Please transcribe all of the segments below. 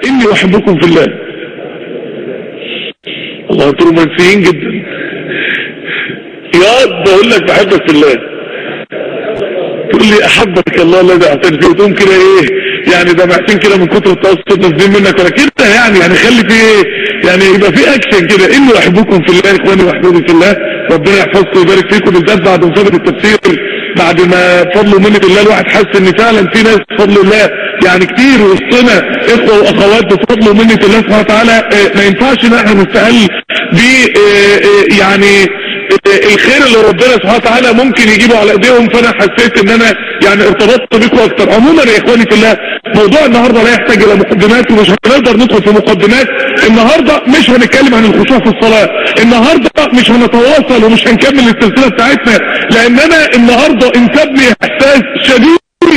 اني احبكم في الله الله انتوا رومانسيين جدا يا بقول لك بحبك في الله تقول لي احبك الله الذي اعطيت فيه وتقوم كده ايه يعني دمعتين كده من كتر التوسط نازلين منك ولا كده يعني يعني خلي في ايه يعني يبقى في اكشن كده اني احبكم في الله اخواني واحبابي في الله ربنا يحفظكم ويبارك فيكم بالذات بعد مسابقه التفسير بعد ما فضل ومنة الله الواحد حس ان فعلا في ناس بفضل الله يعني كتير وسطنا اخوة واخوات بفضل ومنة الله سبحانه وتعالى اه ما ينفعش ان احنا نستقل ب يعني الخير اللي ربنا سبحانه وتعالى ممكن يجيبه على ايديهم فانا حسيت ان انا يعني ارتبطت بيكم اكتر عموما يا اخواني في الله موضوع النهاردة لا يحتاج الى مقدمات ومش هنقدر ندخل في مقدمات النهاردة مش هنتكلم عن الخشوع في الصلاة النهاردة مش هنتواصل ومش هنكمل السلسلة بتاعتنا لان انا النهاردة انتبني احساس شديد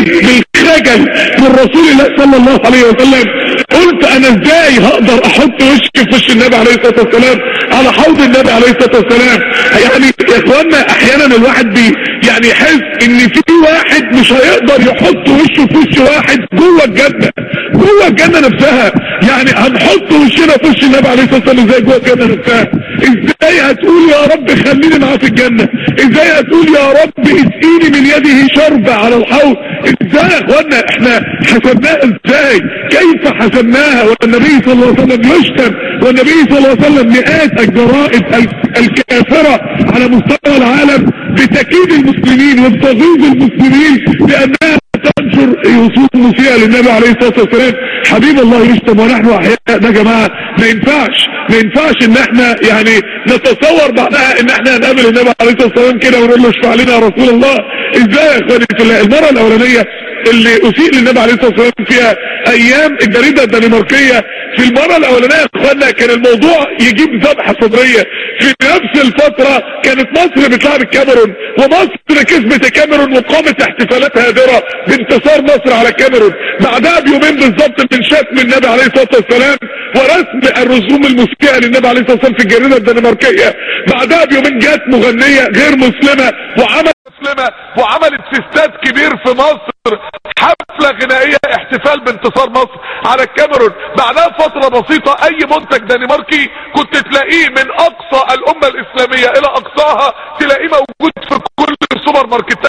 بالخجل من رسول الله صلى الله عليه وسلم قلت انا ازاي هقدر احط وشي في وش النبي عليه الصلاه والسلام على حوض النبي عليه الصلاه والسلام يعني يا اخوانا احيانا الواحد بي يعني يحس ان في واحد مش هيقدر يحط وشه في وش واحد جوه الجنه جوه الجنه نفسها يعني هنحط وشنا في وش النبي عليه الصلاه والسلام ازاي جوه الجنه نفسها ازاي هتقول يا رب خليني معاه في الجنه ازاي هتقول يا رب اسقيني من يده شربة على الحوض ازاي يا اخوانا احنا حسبناها ازاي كيف حسبناها والنبي صلى الله عليه وسلم يشتم والنبي صلى الله عليه وسلم مئات الجرائد الكافرة على مستوى العالم بتكييد المسلمين وبتغيظ المسلمين لانها تنشر يصوص مسيئة للنبي عليه الصلاة والسلام حبيب الله يشتم ونحن احياء ده يا جماعة ما ينفعش ما ينفعش ان احنا يعني نتصور بعدها ان احنا نقابل النبي عليه الصلاة والسلام كده ونقول له اشفع لنا يا رسول الله ازاي يا اخواني في الله المرة الاولانية اللي اسيء للنبي عليه الصلاة والسلام فيها ايام الجريدة الدنماركية في المرة الاولانية يا اخوانا كان الموضوع يجيب ذبحة صدرية في نفس الفترة كانت مصر بتلعب الكاميرون ومصر كسبت الكاميرون وقامت احتفالات هادرة بانتصار مصر على الكاميرون بعدها بيومين بالظبط من شتم النبي عليه الصلاة والسلام ورسم الرسوم المسيئة للنبي عليه الصلاة والسلام في الجريدة الدنماركية بعدها بيومين جت مغنية غير مسلمة وعملت مسلمة وعملت فيستات كبير في مصر حفلة غنائية احتفال بانتصار مصر على الكاميرون بعدها فترة بسيطة اي منتج دنماركي كنت تلاقيه من اقصى الامة الاسلامية الى اقصاها تلاقيه موجود في كل سوبر ماركتات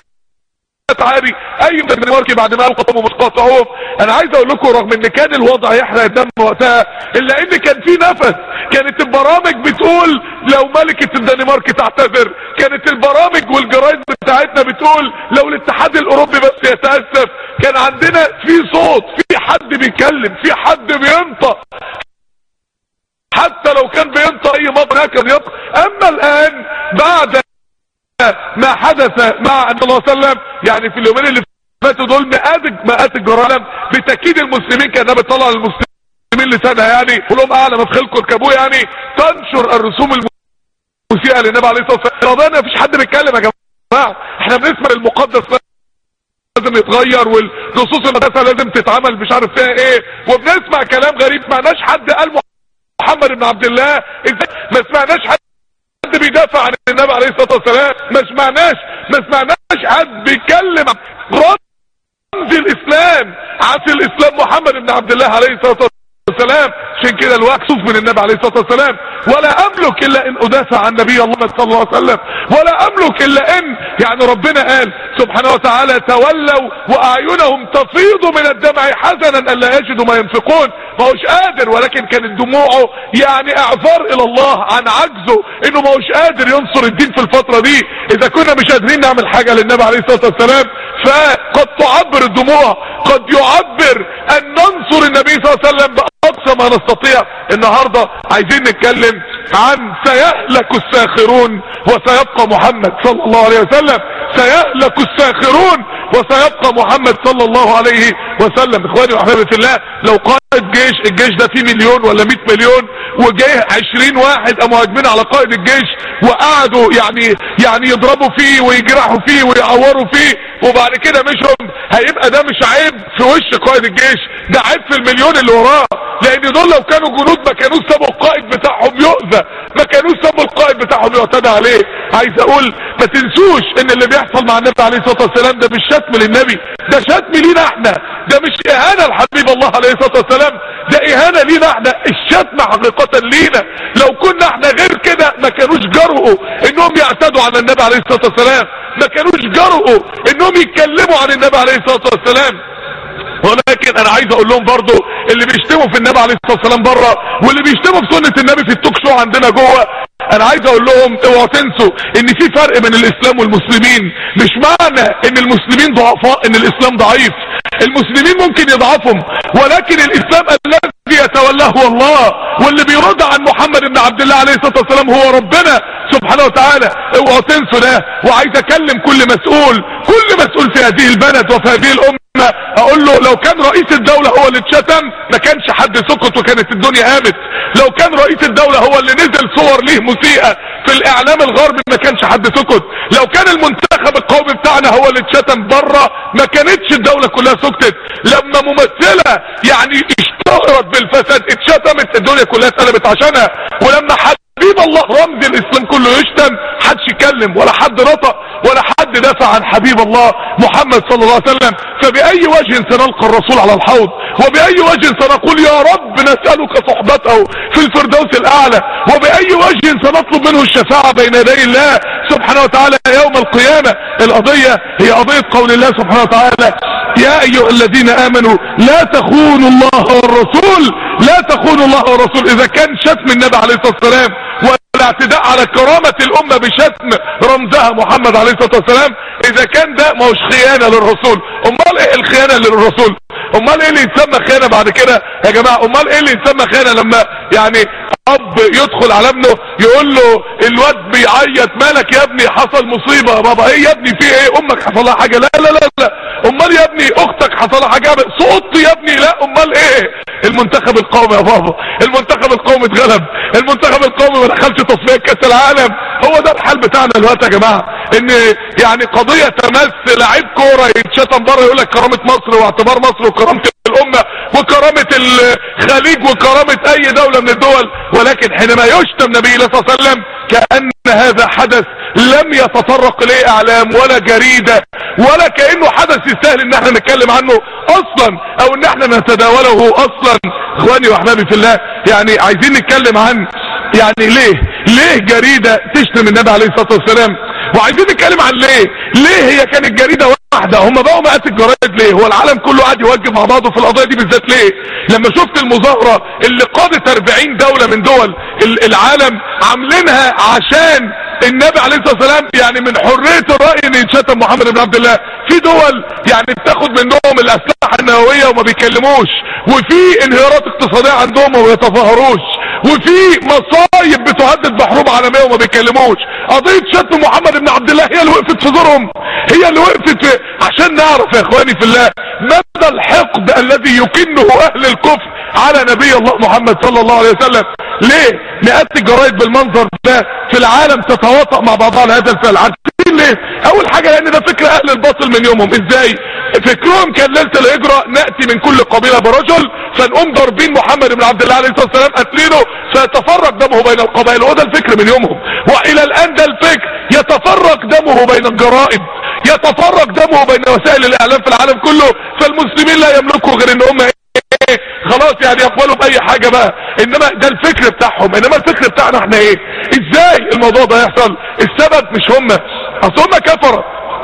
عادي اي دنماركي بعد ما القطم ومش قاطعوهم انا عايز اقول لكم رغم ان كان الوضع يحرق الدم وقتها الا ان كان في نفس كانت البرامج بتقول لو ملكة الدنمارك تعتذر كانت البرامج والجرايد بتاعتنا بتقول لو الاتحاد الاوروبي بس يتأسف كان عندنا في صوت في حد بيتكلم في حد بينطق حتى لو كان بينطق اي مطر كان ينطق اما الان بعد ما حدث مع النبي صلى الله عليه وسلم يعني في اليومين اللي فاتوا دول مئات مئات الجرائم بتاكيد المسلمين كانها بتطلع المسلمين لسانها يعني كلهم اعلى ما في خلقه اركبوه يعني تنشر الرسوم المسيئه للنبي عليه الصلاه والسلام رضانا مفيش حد بيتكلم يا جماعه احنا بنسمع المقدس لازم يتغير والنصوص المقدسه لازم تتعمل مش عارف فيها ايه وبنسمع كلام غريب ما معناش حد قال محمد بن عبد الله ازاي ما سمعناش حد حد بيدافع عن النبي عليه الصلاة والسلام ما سمعناش ما سمعناش حد بيتكلم رمز الاسلام عاصي الاسلام محمد بن عبد الله عليه الصلاة والسلام عشان كده الوقت صوف من النبي عليه الصلاة والسلام ولا املك الا ان ادافع عن نبي الله صلى الله عليه وسلم ولا املك الا ان يعني ربنا قال سبحانه وتعالى تولوا واعينهم تفيض من الدمع حزنا ان لا يجدوا ما ينفقون ما هوش قادر ولكن كانت دموعه يعني اعذار الى الله عن عجزه انه ما هوش قادر ينصر الدين في الفترة دي اذا كنا مش قادرين نعمل حاجة للنبي عليه الصلاة والسلام فقد تعبر الدموع قد يعبر ان ننصر النبي صلى الله عليه وسلم باقصى ما نستطيع النهاردة عايزين نتكلم عن سيهلك الساخرون وسيبقى محمد صلى الله عليه وسلم سيهلك الساخرون وسيبقى محمد صلى الله عليه وسلم اخواني واحبابي في الله لو قائد جيش الجيش ده فيه مليون ولا 100 مليون وجاي 20 واحد قاموا هاجمين على قائد الجيش وقعدوا يعني يعني يضربوا فيه ويجرحوا فيه ويعوروا فيه وبعد كده مشهم هيبقى ده مش عيب في وش قائد الجيش ده عيب في المليون اللي وراه لان دول لو كانوا جنود ما كانوش سابوا القائد بتاعهم يؤذى ما كانوش سابوا القائد بتاعهم يعتدى عليه عايز اقول ما تنسوش ان اللي بيحصل مع النبي عليه الصلاة والسلام ده مش شتم للنبي ده شتم لينا احنا ده مش اهانة لحبيب الله عليه الصلاة والسلام ده اهانة لينا احنا الشتم حقيقة لينا لو كنا احنا غير كده ما كانوش جرؤوا انهم يعتدوا على النبي عليه الصلاة والسلام ما كانوش جرؤوا انهم يتكلموا عن النبي عليه الصلاة والسلام ولكن انا عايز اقول لهم برضو اللي بيشتموا في النبي عليه الصلاه والسلام بره واللي بيشتموا في سنه النبي في التوك شو عندنا جوه انا عايز اقول لهم اوعوا تنسوا ان في فرق بين الاسلام والمسلمين مش معنى ان المسلمين ضعفاء ان الاسلام ضعيف المسلمين ممكن يضعفهم ولكن الاسلام الذي يتولاه هو الله واللي بيرد عن محمد بن عبد الله عليه الصلاه والسلام هو ربنا سبحانه وتعالى اوعوا تنسوا ده وعايز اكلم كل مسؤول كل مسؤول في هذه البلد وفي هذه الامه اقول له لو كان رئيس الدولة هو اللي اتشتم ما كانش حد سكت وكانت الدنيا قامت لو كان رئيس الدولة هو اللي نزل صور ليه مسيئة في الاعلام الغربي ما كانش حد سكت لو كان المنتخب القومي بتاعنا هو اللي اتشتم بره ما كانتش الدولة كلها سكتت لما ممثلة يعني اشتهرت بالفساد اتشتمت الدنيا كلها اتقلبت عشانها ولما حد حبيب الله رمز الاسلام كله يشتم حدش يتكلم ولا حد نطق ولا حد دافع عن حبيب الله محمد صلى الله عليه وسلم فبأي وجه سنلقى الرسول على الحوض وبأي وجه سنقول يا رب نسألك صحبته في الفردوس الأعلى وبأي وجه سنطلب منه الشفاعة بين يدي الله سبحانه وتعالى يوم القيامة القضية هي قضية قول الله سبحانه وتعالى يا أيها الذين آمنوا لا تخونوا الله والرسول لا تخونوا الله والرسول إذا كان شتم النبي عليه الصلاة والسلام والاعتداء على كرامة الأمة بشتم رمزها محمد عليه الصلاة والسلام إذا كان ده ما هوش خيانة للرسول أمال إيه الخيانة للرسول أمال إيه اللي يتسمى خيانة بعد كده يا جماعة أمال إيه اللي يتسمى خيانة لما يعني أب يدخل على ابنه يقول له الواد بيعيط مالك يا ابني حصل مصيبة بابا ايه يا ابني في ايه امك حصل لها حاجة لا لا لا لا امال يا ابني اختك حصل لها حاجة سقطت يا ابني لا امال ايه المنتخب القومي يا بابا المنتخب القومي اتغلب المنتخب القومي ما دخلش تصفية كاس العالم هو ده الحال بتاعنا دلوقتي يا جماعة ان يعني قضية تمس لعيب كورة يتشتم بره يقول لك كرامة مصر واعتبار مصر وكرامة الامة وكرامة الخليج وكرامة اي دولة من الدول ولكن حينما يشتم نبي الله صلى الله عليه وسلم كأن هذا حدث لم يتطرق اليه اعلام ولا جريدة ولا كأنه حدث يستاهل ان احنا نتكلم عنه اصلا او ان احنا نتداوله اصلا اخواني واحبابي في الله يعني عايزين نتكلم عن يعني ليه ليه جريدة تشتم النبي عليه الصلاة والسلام وعايزين نتكلم عن ليه ليه هي كانت جريدة واحدة هم بقوا مقاس الجرايد ليه هو العالم كله قاعد يوجه مع بعضه في القضية دي بالذات ليه لما شفت المظاهرة اللي قادت 40 دولة من دول العالم عاملينها عشان النبي عليه الصلاة والسلام يعني من حرية الرأي ان يتشتم محمد بن عبد الله في دول يعني بتاخد منهم الاسلحة النووية وما بيكلموش وفي انهيارات اقتصادية عندهم وما بيتظاهروش وفي مصايب بتهدد بحروب عالمية وما بيكلموش قضية شتم محمد بن عبد الله هي اللي وقفت في زورهم هي اللي وقفت في عشان نعرف يا اخواني في الله مدى الحقد الذي يكنه اهل الكفر على نبي الله محمد صلى الله عليه وسلم ليه مئات الجرايد بالمنظر ده في العالم تتواطأ مع بعضها على هذا الفعل عارفين ليه اول حاجة لان ده فكر اهل الباطل من يومهم ازاي فكرهم كان ليلة الهجرة نأتي من كل قبيلة برجل فنقوم ضاربين محمد بن عبد الله عليه الصلاة والسلام قتلينه فيتفرق دمه بين القبائل وده الفكر من يومهم والى الان ده الفكر يتفرق دمه بين الجرائد يتفرق دمه بين وسائل الاعلام في العالم كله فالمسلمين لا يملكوا غير ان هم ايه خلاص يعني يقبلوا باي حاجة بقى انما ده الفكر بتاعهم انما الفكر بتاعنا احنا ايه ازاي الموضوع ده يحصل السبب مش هم اصل هم كفرة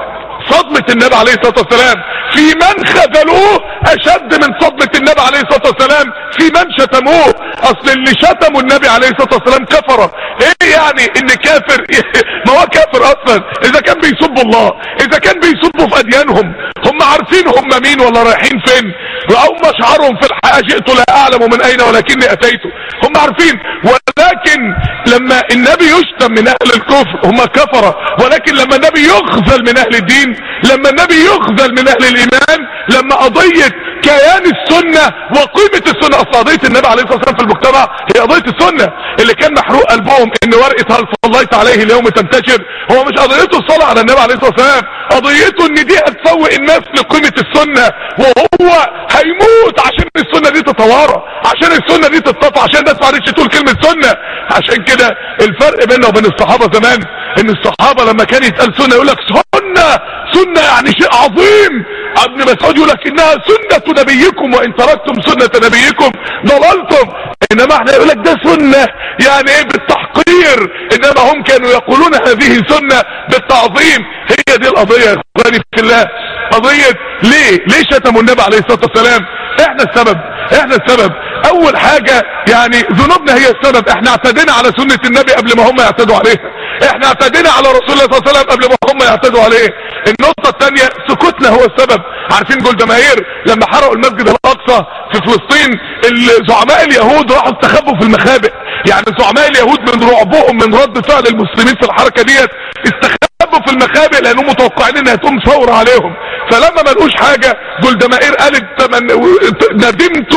صدمة النبي عليه الصلاة والسلام في من خذلوه اشد من صدمة النبي عليه الصلاة والسلام في من شتموه اصل اللي شتموا النبي عليه الصلاة والسلام كفرة ايه يعني ان كافر ما هو كافر اصلا اذا كان بيسبوا الله اذا كان بيسبوا في اديانهم هم عارفين هم مين ولا رايحين فين او مشعرهم في الحياة جئت لا اعلم من اين ولكني اتيت هم عارفين ولكن لما النبي يشتم من اهل الكفر هم كفرة ولكن لما النبي يخذل من اهل الدين لما النبي يخذل من اهل الايمان لما قضية كيان السنة وقيمة السنة اصل قضية النبي عليه الصلاة والسلام في المجتمع هي قضية السنة اللي كان محروق قلبهم ان ورقة هل صليت عليه اليوم تنتشر هو مش قضيته الصلاة على النبي عليه الصلاة والسلام قضيته ان دي هتسوق الناس لقيمة السنة وهو هيموت عشان السنة دي تتوارى عشان السنة دي تتطفى عشان الناس ما عرفتش تقول كلمة سنة عشان كده الفرق بيننا وبين الصحابة زمان ان الصحابة لما كان يتقال سنة يقول لك سنة سنة يعني شيء عظيم ابن مسعود يقول لك انها سنة نبيكم وان تركتم سنة نبيكم ضللتم انما احنا يقول لك ده سنة يعني ايه بالتحقير انما هم كانوا يقولون هذه سنة بالتعظيم هي دي القضية يا اخواني في الله قضية ليه ليه شتموا النبي عليه الصلاة والسلام احنا السبب احنا السبب اول حاجة يعني ذنوبنا هي السبب احنا اعتدينا على سنة النبي قبل ما هم يعتدوا عليها احنا اعتدينا على رسول الله صلى الله عليه وسلم قبل ما هم يعتدوا عليه النقطة الثانية سكوتنا هو السبب عارفين جولدا ماهير لما حرقوا المسجد الاقصى في فلسطين زعماء اليهود راحوا استخبوا في المخابئ يعني زعماء اليهود من رعبهم من رد فعل المسلمين في الحركة ديت استخبوا في المخابئ لانهم متوقعين انها تقوم ثورة عليهم فلما ما لقوش حاجة جولدا ماهير قالت ندمت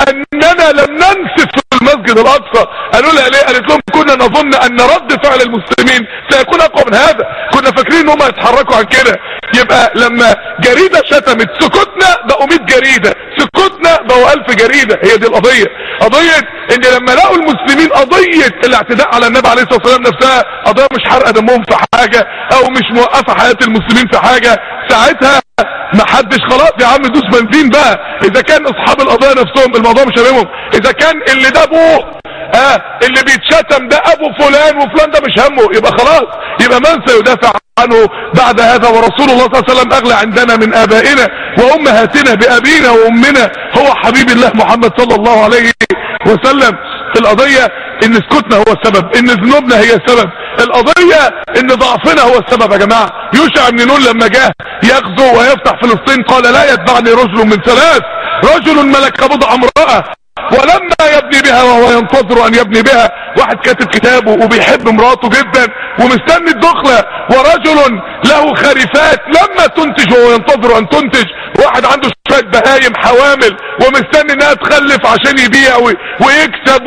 اننا لم ننسف في المسجد الاقصى قالوا لها ليه قالت لهم كنا نظن ان رد فعل المسلمين سيكون اقوى من هذا كنا فاكرين ان هم يتحركوا عن كده يبقى لما جريدة شتمت سكوتنا بقوا 100 جريدة سكوتنا بقوا 1000 جريدة هي دي القضية قضية ان لما لقوا المسلمين قضية الاعتداء على النبي عليه الصلاة والسلام نفسها قضية مش حرقة دمهم في حاجة او مش موقفة حياة المسلمين في حاجة ساعتها ما حدش خلاص يا عم دوس بنزين بقى اذا كان اصحاب القضايا نفسهم الموضوع مش هاممهم اذا كان اللي ده ابوه اه اللي بيتشتم ده ابو فلان وفلان ده مش همه يبقى خلاص يبقى من سيدافع عنه بعد هذا ورسول الله صلى الله عليه وسلم اغلى عندنا من ابائنا وامهاتنا بابينا وامنا هو حبيب الله محمد صلى الله عليه وسلم القضية ان سكوتنا هو السبب ان ذنوبنا هي السبب القضية ان ضعفنا هو السبب يا جماعة يوشع بن نون لما جاء يغزو ويفتح فلسطين قال لا يتبعني رجل من ثلاث رجل ملك بضع امرأة ولما يبني بها وهو ينتظر ان يبني بها واحد كاتب كتابه وبيحب مراته جدا ومستني الدخلة ورجل له خريفات لما تنتج وهو ينتظر ان تنتج واحد عنده شوية بهايم حوامل ومستني انها تخلف عشان يبيع ويكسب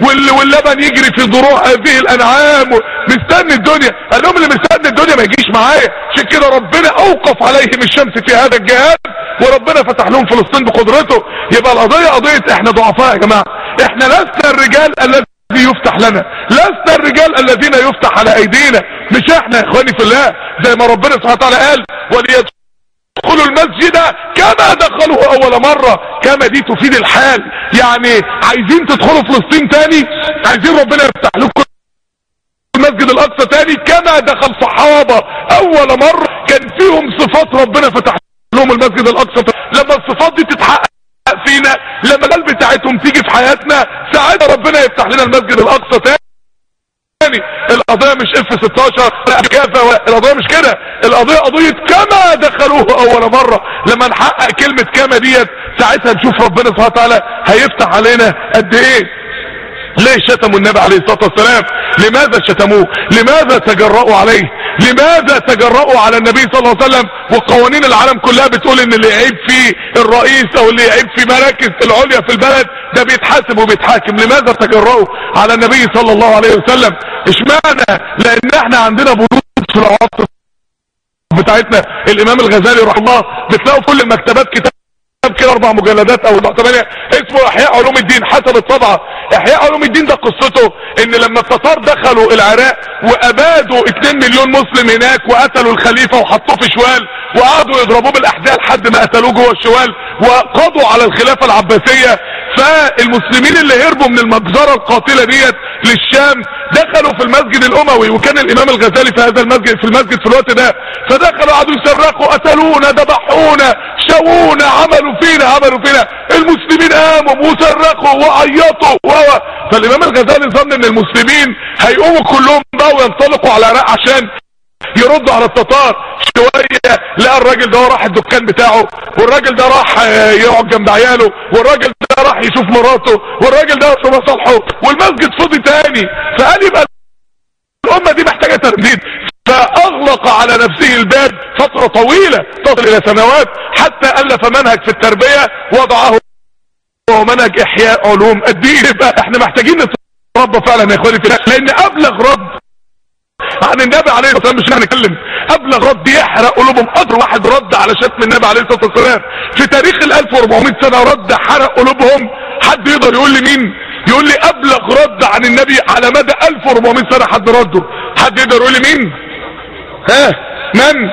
واللبن يجري في ضروع هذه الانعام مستني الدنيا قال لهم اللي مستني الدنيا ما يجيش معايا عشان كده ربنا اوقف عليهم الشمس في هذا الجهاد وربنا فتح لهم فلسطين بقدرته يبقى القضية قضية احنا ضعفاء يا جماعة احنا لسنا الرجال الذي يفتح لنا لسنا الرجال الذين يفتح على ايدينا مش احنا يا اخواني في الله زي ما ربنا سبحانه وتعالى قال وليدخلوا المسجد كما دخلوه اول مرة كما دي تفيد الحال يعني عايزين تدخلوا فلسطين تاني عايزين ربنا يفتح لكم المسجد الاقصى تاني كما دخل صحابة اول مرة كان فيهم صفات ربنا فتح لهم المسجد الاقصى لما الصفات دي تتحقق فينا لما القلب بتاعتهم تيجي في حياتنا ساعتها ربنا يفتح لنا المسجد الاقصى تاني القضية مش اف 16 لا كافة القضية مش كده القضية قضية كما دخلوه اول مرة لما نحقق كلمة كما ديت ساعتها نشوف ربنا سبحانه وتعالى هيفتح علينا قد ايه ليه شتموا النبي عليه الصلاة والسلام لماذا شتموه لماذا تجرؤوا عليه لماذا تجرؤوا على النبي صلى الله عليه وسلم وقوانين العالم كلها بتقول ان اللي يعيب في الرئيس او اللي يعيب في مراكز العليا في البلد ده بيتحاسب وبيتحاكم لماذا تجرؤوا على النبي صلى الله عليه وسلم اشمعنى لان احنا عندنا برود في العواطف بتاعتنا الامام الغزالي رحمه الله بتلاقوا كل المكتبات كتاب كده اربع مجلدات او ثمانية اسمه احياء علوم الدين حسب الطبعة احياء علوم الدين ده قصته ان لما التتار دخلوا العراق وابادوا 2 مليون مسلم هناك وقتلوا الخليفة وحطوه في شوال وقعدوا يضربوه بالاحداث لحد ما قتلوه جوه الشوال وقضوا على الخلافة العباسية فالمسلمين اللي هربوا من المجزرة القاتلة ديت للشام دخلوا في المسجد الاموي وكان الامام الغزالي في هذا المسجد في المسجد في الوقت ده فدخلوا قعدوا يصرخوا قتلونا ذبحونا شوونا عملوا فينا عملوا فينا المسلمين قاموا وصرخوا وعيطوا و فالامام الغزالي ظن ان المسلمين هيقوموا كلهم بقى وينطلقوا على العراق عشان يردوا على التتار شوية لقى الراجل ده راح الدكان بتاعه والراجل ده راح يقعد جنب عياله والراجل ده راح يشوف مراته والراجل ده في مصالحه والمسجد فضي تاني فقال يبقى الامة دي محتاجة ترديد فاغلق على نفسه الباب فترة طويلة تصل الى سنوات حتى الف منهج في التربية وضعه وهو منهج احياء علوم الدين يبقى احنا محتاجين نتربى فعلا يا اخواني في لان ابلغ رد عن النبي عليه الصلاة والسلام مش هنتكلم ابلغ رد يحرق قلوبهم اكتر واحد رد على شتم النبي عليه الصلاة والسلام في تاريخ ال 1400 سنة رد حرق قلوبهم حد يقدر يقول لي مين يقول لي ابلغ رد عن النبي على مدى 1400 سنة حد رده حد يقدر يقول لي مين ها من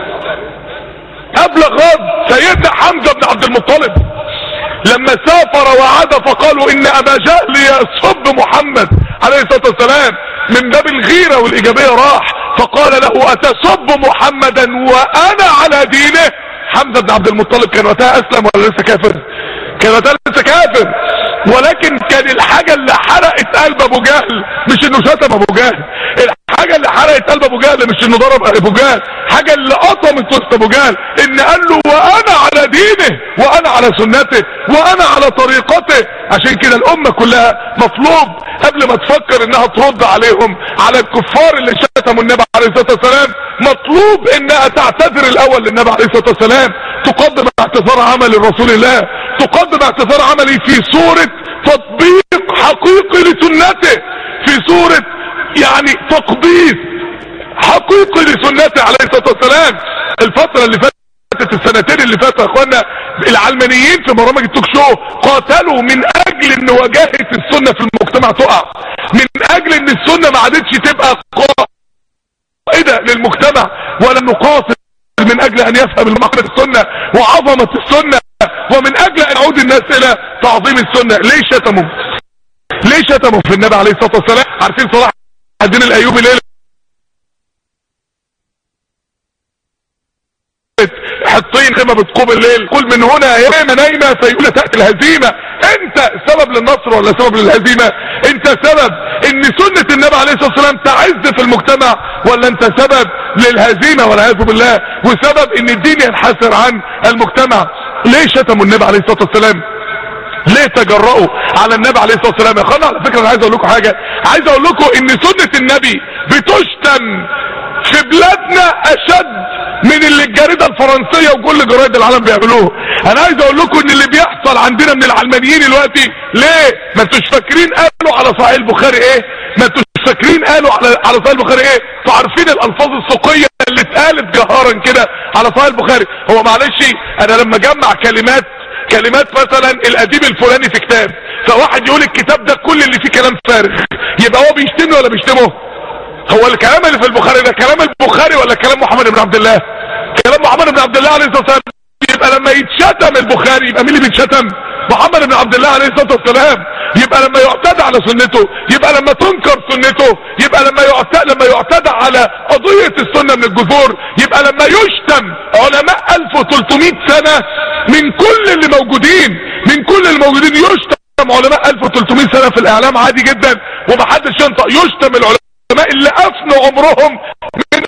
ابلغ رد سيدنا حمزة بن عبد المطلب لما سافر وعاد فقالوا ان ابا جهل يصب محمد عليه الصلاة والسلام من باب الغيرة والايجابية راح فقال له اتصب محمدا وانا على دينه حمزة بن عبد المطلب كان وقتها اسلم ولا لسه كافر كان وقتها لسه كافر ولكن كان الحاجة اللي حرقت قلب ابو جهل مش انه شتم ابو جهل الحاجة اللي حرقت قلب ابو جهل مش انه ضرب ابو جهل حاجة اللي قطمت وسط ابو جهل ان قال له وانا على دينه وانا على سنته وانا على طريقته عشان كده الامة كلها مطلوب قبل ما تفكر انها ترد عليهم على الكفار اللي شتموا النبي عليه الصلاة والسلام مطلوب انها تعتذر الاول للنبي عليه الصلاة والسلام تقدم اعتذار عمل لرسول الله تقدم اعتذار عملي في صورة تطبيق حقيقي لسنته في صورة يعني تقديس حقيقي لسنته عليه الصلاة والسلام الفترة اللي فاتت السنتين اللي فاتوا يا اخوانا العلمانيين في برامج التوك شو قاتلوا من اجل ان وجاهة السنة في المجتمع تقع من اجل ان السنة ما عادتش تبقى قائدة للمجتمع ولا نقاتل من اجل ان يفهم المعنى السنة وعظمة السنة ومن اجل ان يعود الناس الى تعظيم السنة ليه شتموا ليه شتموا في النبي عليه الصلاة والسلام عارفين صلاح الدين الايوبي ليه حطين خيمة بتقوم الليل قل من هنا يا نايمة نايمة فيقول تأتي الهزيمة انت سبب للنصر ولا سبب للهزيمة انت سبب ان سنة النبي عليه الصلاة والسلام تعز في المجتمع ولا انت سبب للهزيمة والعياذ بالله وسبب ان الدين ينحسر عن المجتمع ليه شتموا النبي عليه الصلاة والسلام ليه تجرؤوا على النبي عليه الصلاة والسلام يا اخوانا على فكرة انا عايز اقول لكم حاجة عايز اقول لكم ان سنة النبي بتشتم في بلادنا اشد من اللي الجريدة الفرنسية وكل جرايد العالم بيعملوه انا عايز اقول لكم ان اللي بيحصل عندنا من العلمانيين دلوقتي ليه ما انتوش فاكرين قالوا على صحيح البخاري ايه ما انتوش فاكرين قالوا على على صحيح البخاري ايه فعارفين الالفاظ السوقية اللي اتقالت جهارا كده على صحيح البخاري هو معلش انا لما اجمع كلمات كلمات مثلا الاديب الفلاني في كتاب فواحد يقول الكتاب ده كل اللي فيه كلام فارغ يبقى هو بيشتمني ولا بيشتمه هو الكلام اللي في البخاري ده كلام البخاري ولا كلام محمد بن عبد الله كلام محمد بن عبد الله عليه الصلاه والسلام يبقى لما يتشتم البخاري يبقى مين اللي بيتشتم محمد بن عبد الله عليه الصلاه والسلام يبقى لما يعتدى على سنته يبقى لما تنكر سنته يبقى لما يعتدى لما يعتدى على قضيه السنه من الجذور يبقى لما يشتم علماء 1300 سنه من كل اللي موجودين من كل اللي موجودين يشتم علماء 1300 سنه في الاعلام عادي جدا ومحدش ينطق يشتم العلماء اللي افنوا عمرهم من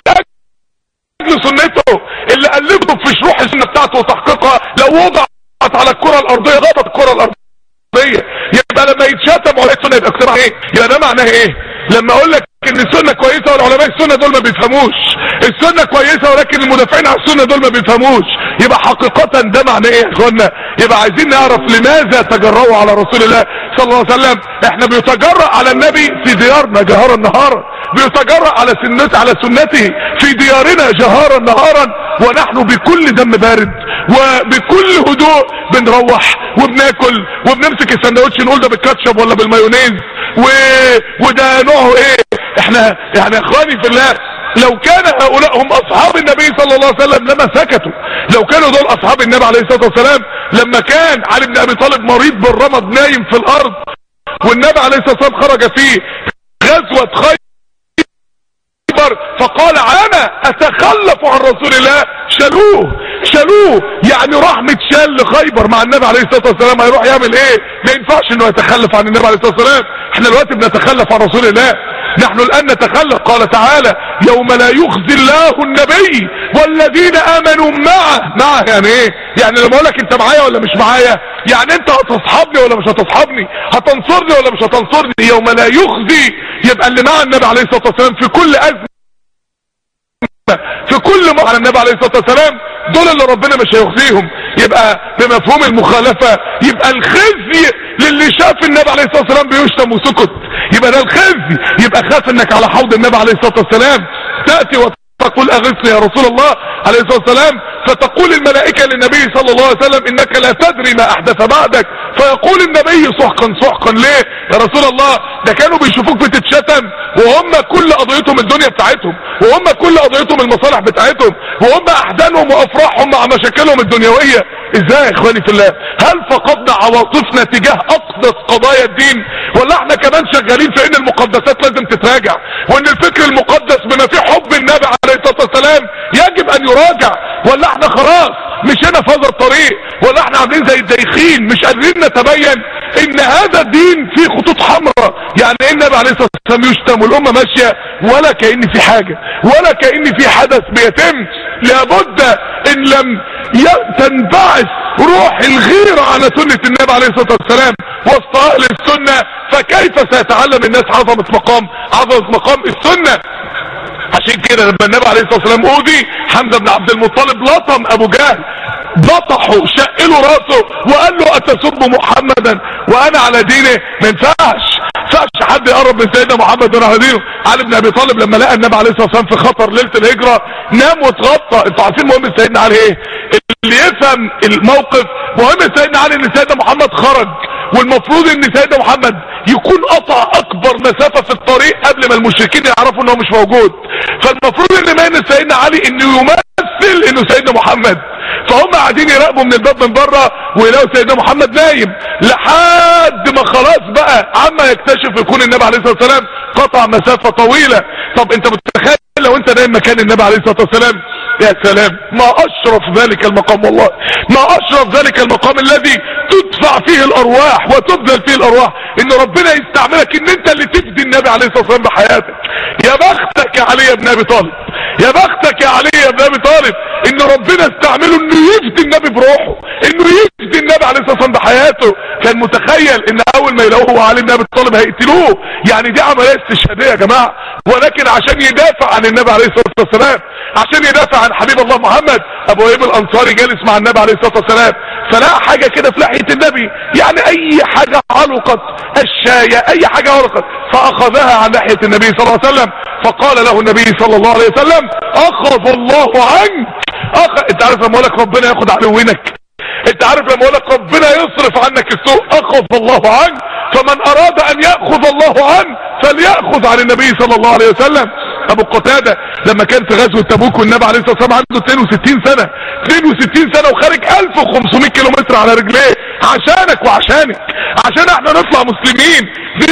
اجل سنته اللي قلبوا في شروح السنه بتاعته وتحقيقها لو وضعت على الكره الارضيه غطت الكره الارضيه يبقى لما يتشتم علماء السنه يبقى اجتماع ايه يبقى ده معناه ايه لما اقول لك ان السنه كويسه والعلماء السنه دول ما بيفهموش السنه كويسه ولكن المدافعين على السنه دول ما بيفهموش يبقى حقيقه ده معناه ايه يا اخوانا يبقى عايزين نعرف لماذا تجرؤوا على رسول الله صلى الله عليه وسلم احنا بيتجرأ على النبي في ديارنا جهارا نهارا بيتجرأ على سنته على سنته في ديارنا جهارا نهارا ونحن بكل دم بارد وبكل هدوء بنروح وبناكل وبنمسك السندوتش نقول ده بالكاتشب ولا بالمايونيز و... وده نوعه ايه احنا يعني يا اخواني في الله لو كان هؤلاء هم اصحاب النبي صلى الله عليه وسلم لما سكتوا لو كانوا دول اصحاب النبي عليه الصلاة والسلام لما كان علي بن ابي طالب مريض بالرمض نايم في الارض والنبي عليه الصلاة والسلام خرج فيه غزوة خيبر فقال انا اتخلف عن رسول الله شالوه شالوه يعني راح متشال لخيبر مع النبي عليه الصلاة والسلام هيروح يعمل ايه ما ينفعش انه يتخلف عن النبي عليه الصلاة والسلام احنا دلوقتي بنتخلف عن رسول الله نحن الان نتخلف قال تعالى يوم لا يخزي الله النبي والذين امنوا معه معه يعني ايه يعني لما اقول لك انت معايا ولا مش معايا يعني انت هتصحبني ولا مش هتصحبني هتنصرني ولا مش هتنصرني يوم لا يخزي يبقى اللي مع النبي عليه الصلاة والسلام في كل ازمة في كل مرة على النبي عليه الصلاة والسلام دول اللي ربنا مش هيخزيهم يبقى بمفهوم المخالفة يبقى الخزي للي شاف النبي عليه الصلاة والسلام بيشتم وسكت يبقى ده الخزي يبقى خاف انك على حوض النبي عليه الصلاة والسلام تأتي تقول اغثني يا رسول الله عليه الصلاة والسلام فتقول الملائكة للنبي صلى الله عليه وسلم انك لا تدري ما احدث بعدك فيقول النبي سحقا سحقا ليه يا رسول الله ده كانوا بيشوفوك بتتشتم وهم كل قضيتهم الدنيا بتاعتهم وهم كل قضيتهم المصالح بتاعتهم وهم احزانهم وافراحهم مع مشاكلهم الدنيوية ازاي يا اخواني في الله هل فقدنا عواطفنا تجاه اقدس قضايا الدين ولا احنا كمان شغالين في ان المقدسات لازم تتراجع وان الفكر المقدس بما فيه حب النبي عليه الصلاة والسلام يجب ان يراجع ولا احنا خلاص مشينا في هذا الطريق ولا احنا عاملين زي الدايخين مش قادرين نتبين ان هذا الدين فيه خطوط حمراء يعني ايه النبي عليه الصلاة والسلام يشتم والامة ماشية ولا كأن في حاجة ولا كأن في حدث بيتم لابد ان لم تنبعث روح الغيرة على سنة النبي عليه الصلاة والسلام وسط اهل السنة فكيف سيتعلم الناس عظمة مقام عظمة مقام السنة عشان كده لما النبي عليه الصلاة والسلام اوذي حمزة بن عبد المطلب لطم ابو جهل بطحه شق له راسه وقال له اتسب محمدا وانا على دينه ما ينفعش ينفعش حد يقرب من سيدنا محمد وانا على دينه علي بن ابي طالب لما لقى النبي عليه الصلاه والسلام في خطر ليله الهجره نام واتغطى انتوا عارفين مهم سيدنا علي ايه اللي يفهم الموقف مهم سيدنا علي ان سيدنا محمد خرج والمفروض ان سيدنا محمد يكون قطع اكبر مسافة في الطريق قبل ما المشركين يعرفوا ان هو مش موجود فالمفروض ان بين سيدنا علي انه يمثل انه سيدنا محمد فهم قاعدين يراقبوا من الباب من بره ويلاقوا سيدنا محمد نايم لحد ما خلاص بقى عما يكتشف يكون النبي عليه الصلاه والسلام قطع مسافه طويله طب انت متخيل لو انت نايم مكان النبي عليه الصلاه والسلام يا سلام ما اشرف ذلك المقام والله ما اشرف ذلك المقام الذي تدفع فيه الارواح وتبذل فيه الارواح ان ربنا يستعملك ان انت اللي تفدي النبي عليه الصلاه والسلام بحياتك يا بختك يا علي بن ابي طالب يا بختك يا علي بن ابي طالب ان ربنا استعمله انه يفدي النبي بروحه انه يفدي النبي عليه الصلاه والسلام بحياته كان متخيل ان اول ما يلاقوه علي بن ابي طالب هيقتلوه يعني دي عمليه استشهاديه يا جماعه ولكن عشان يدافع عن النبي عليه الصلاه والسلام عشان يدافع عن حبيب الله محمد ابو ايوب الانصاري جالس مع النبي عليه الصلاه والسلام فلقى حاجه كده في لحيه النبي يعني اي حاجه علقت الشايه اي حاجه علقت فاخذها عن لحيه النبي صلى الله عليه وسلم فقال له النبي صلى الله عليه وسلم اخذ الله عنك أخ... انت عارف لما لك ربنا ياخد عدوينك انت عارف لما لك ربنا يصرف عنك السوء اخذ الله عنك فمن اراد ان يأخذ الله عنه فليأخذ عن النبي صلى الله عليه وسلم ابو قتادة لما كان في غزوة تبوك والنبي عليه الصلاة والسلام عنده 62 سنة 62 سنة وخارج 1500 كيلومتر على رجليه عشانك وعشانك عشان احنا نطلع مسلمين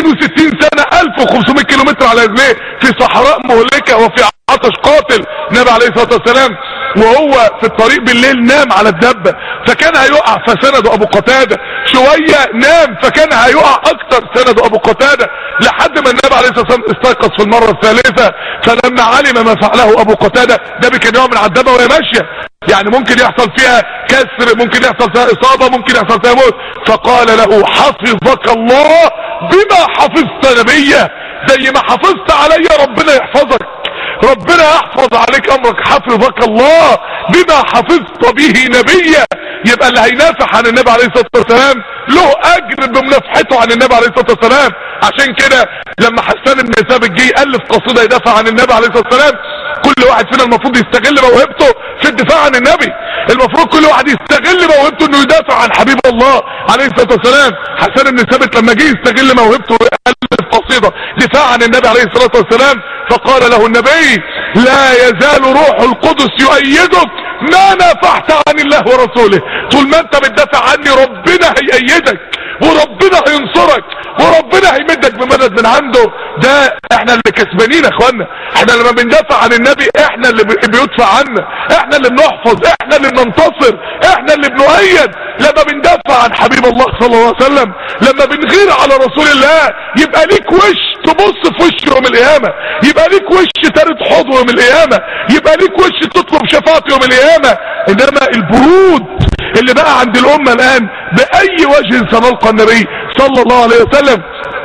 62 سنة 1500 كيلومتر على رجليه في صحراء مهلكة وفي عطش قاتل النبي عليه الصلاة والسلام وهو في الطريق بالليل نام على الدبة فكان هيقع فسنده ابو قتادة شوية نام فكان هيقع اكتر سنده ابو قتادة لحد ما النبي عليه الصلاة والسلام استيقظ في المرة الثالثة فلما علم ما فعله ابو قتادة ده كان يقع من على الدبة وهي ماشية يعني ممكن يحصل فيها كسر ممكن يحصل فيها اصابة ممكن يحصل فيها موت فقال له حفظك الله بما حفظت نبيه زي ما حفظت علي ربنا يحفظك ربنا يحفظ عليك امرك حفظك الله بما حفظت به نبيا يبقى اللي هينافح عن النبي عليه الصلاة والسلام له اجر بمنافحته عن النبي عليه الصلاة والسلام عشان كده لما حسان بن ثابت جه الف قصيدة يدافع عن النبي عليه الصلاة والسلام كل واحد فينا المفروض يستغل موهبته في الدفاع عن النبي المفروض كل واحد يستغل موهبته انه يدافع عن حبيب الله عليه الصلاة والسلام حسان بن ثابت لما جه يستغل موهبته ويألف قصيدة دفاع عن النبي عليه الصلاة والسلام فقال له النبي لا يزال روح القدس يؤيدك ما نافحت عن الله ورسوله طول ما انت بتدافع عني ربنا هيأيدك وربنا هينصرك وربنا هيمدك بمدد من عنده ده احنا اللي كسبانين يا اخوانا احنا لما بندافع عن النبي احنا اللي بيدفع عنا احنا اللي بنحفظ احنا اللي بننتصر احنا اللي بنؤيد لما بندافع عن حبيب الله صلى الله عليه وسلم لما بنغير على رسول الله يبقى ليك وش تبص في وش يوم القيامة يبقى ليك وش ترد حضو يوم القيامة يبقى ليك وش تطلب شفاعة يوم القيامة انما البرود اللي بقى عند الامة الان باي وجه سنلقى النبي صلى الله عليه وسلم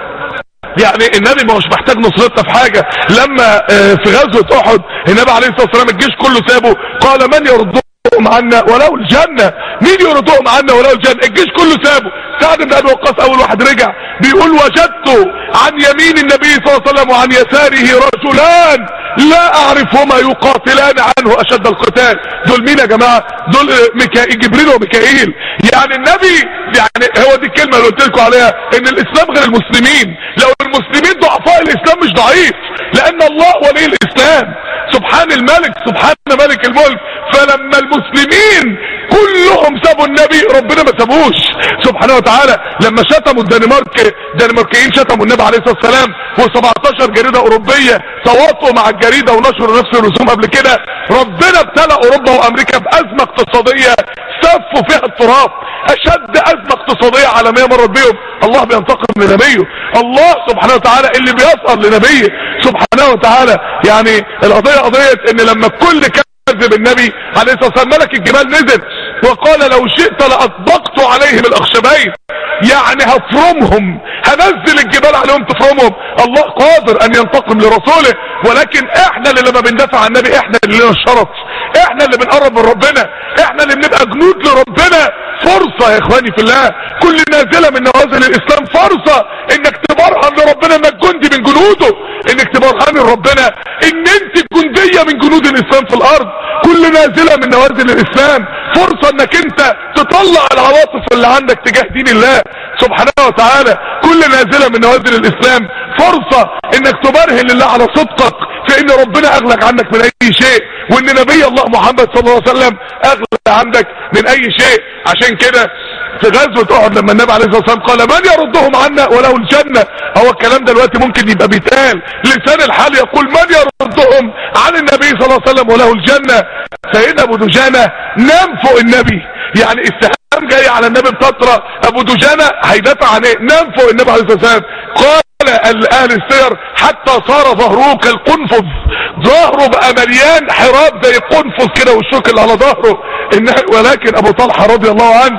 يعني النبي ما هوش محتاج نصرتنا في حاجة لما اه في غزوة احد النبي عليه الصلاة والسلام الجيش كله سابه قال من يردهم عنا ولو الجنة مين يردهم عنا ولو الجنة الجيش كله سابه سعد بن ابي وقاص اول واحد رجع بيقول وجدت عن يمين النبي صلى الله عليه وسلم وعن يساره رجلان لا اعرفهما يقاتلان عنه اشد القتال دول مين يا جماعة دول ميكائيل جبريل وميكائيل يعني النبي يعني هو دي الكلمة اللي قلت لكم عليها ان الاسلام غير المسلمين لو المسلمين ضعفاء الاسلام مش ضعيف لان الله ولي الاسلام سبحان الملك سبحان ملك الملك فلما المسلمين كلهم سابوا النبي ربنا ما سابوش سبحانه وتعالى لما شتموا الدنمارك الدنماركيين شتموا النبي عليه الصلاه والسلام و17 جريده اوروبيه تواطؤوا مع الجريده ونشروا نفس الرسوم قبل كده ربنا ابتلى اوروبا وامريكا بازمه اقتصاديه سفوا فيها التراب اشد ازمه اقتصاديه عالميه مرت بيهم الله بينتقم لنبيه الله سبحانه وتعالى اللي بيصهر لنبيه سبحانه وتعالى يعني القضيه قضيه ان لما الكل كذب النبي عليه الصلاه والسلام ملك الجبال نزل وقال لو شئت لاطبقت عليهم الاخشبين يعني هفرمهم هنزل الجبال عليهم تفرمهم الله قادر ان ينتقم لرسوله ولكن احنا اللي لما بندافع عن النبي احنا اللي لنا الشرف احنا اللي بنقرب من ربنا احنا اللي بنبقى جنود لربنا فرصة يا اخواني في الله كل نازلة من نوازل الاسلام فرصة انك تبرهن لربنا انك جندي من جنوده انك تبرهن لربنا ان انت جندية من جنود الاسلام في الارض كل نازلة من نوازل الاسلام فرصة انك انت تطلع العواطف اللي عندك تجاه دين الله سبحانه وتعالى كل نازلة من نوازل الاسلام فرصة انك تبرهن لله على صدقك في ان ربنا اغلق عنك من اي شيء وان نبي الله محمد صلى الله عليه وسلم اغلق عندك من اي شيء عشان كده في غزوة احد لما النبي عليه الصلاة والسلام قال من يردهم عنا ولو الجنة هو الكلام دلوقتي ممكن يبقى بيتقال لسان الحال يقول من يردهم عن النبي صلى الله عليه وسلم وله الجنة سيدنا ابو دجانة نام فوق النبي يعني السهام جاي على النبي بفترة ابو دجانة هيدافع عن ايه نام فوق النبي عليه الصلاة والسلام قال اهل السير حتى صار ظهره كالقنفذ ظهره بقى مليان حراب زي القنفذ كده والشوك اللي على ظهره ولكن ابو طلحة رضي الله عنه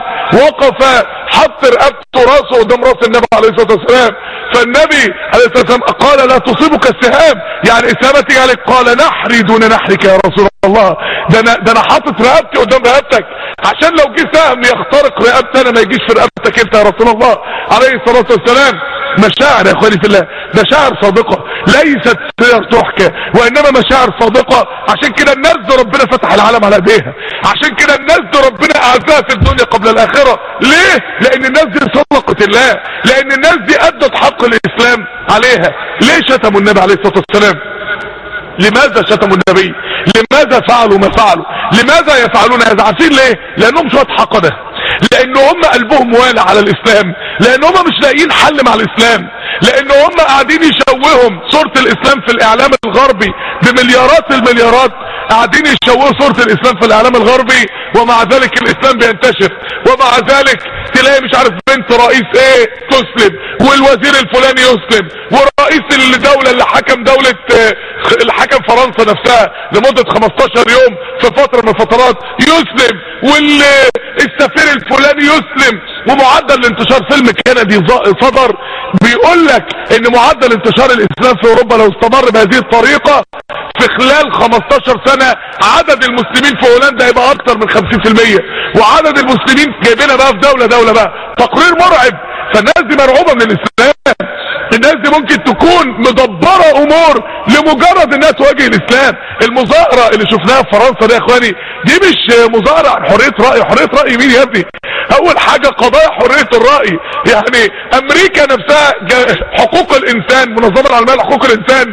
وقف حط رقبته راسه قدام راس النبي عليه الصلاه والسلام فالنبي عليه الصلاه والسلام قال لا تصيبك السهام يعني السهامه تيجي عليك قال نحري دون نحرك يا رسول الله ده انا ده انا حاطط رقبتي قدام رقبتك عشان لو جه سهم يخترق رقبتي انا ما يجيش في رقبتك انت يا رسول الله عليه الصلاه والسلام مشاعر يا اخواني في الله مشاعر صادقة ليست سير تحكى وانما مشاعر صادقة عشان كده الناس دي ربنا فتح العالم على ايديها عشان كده الناس دي ربنا اعزها في الدنيا قبل الاخرة ليه لان الناس دي صدقت الله لان الناس دي ادت حق الاسلام عليها ليه شتموا النبي عليه الصلاة والسلام لماذا شتموا النبي لماذا فعلوا ما فعلوا لماذا يفعلون هذا عارفين ليه لانهم شوية حقده لان هم قلبهم والع على الاسلام لان هم مش لاقيين حل مع الاسلام لان هم قاعدين يشوههم صورة الاسلام في الاعلام الغربي بمليارات المليارات قاعدين يشوهوا صورة الاسلام في الاعلام الغربي ومع ذلك الاسلام بينتشر ومع ذلك تلاقي مش عارف بنت رئيس ايه تسلم والوزير الفلاني يسلم ورئيس الدولة اللي حكم دولة اللي حكم فرنسا نفسها لمدة 15 يوم في فترة من الفترات يسلم والسفير الفلاني يسلم ومعدل انتشار فيلم كندي صدر بيقول لك ان معدل انتشار الاسلام في اوروبا لو استمر بهذه الطريقة في خلال 15 سنة عدد المسلمين في هولندا هيبقى اكتر من 50% وعدد المسلمين جايبينها بقى في دولة دولة بقى تقرير مرعب فالناس دي مرعوبة من الاسلام الناس دي ممكن تكون مدبرة امور لمجرد انها تواجه الاسلام المظاهرة اللي شفناها في فرنسا دي يا اخواني دي مش مظاهرة عن حرية رأي حرية رأي مين يا ابني اول حاجة قضايا حرية الرأي يعني امريكا نفسها حقوق الانسان منظمة العالمية لحقوق الانسان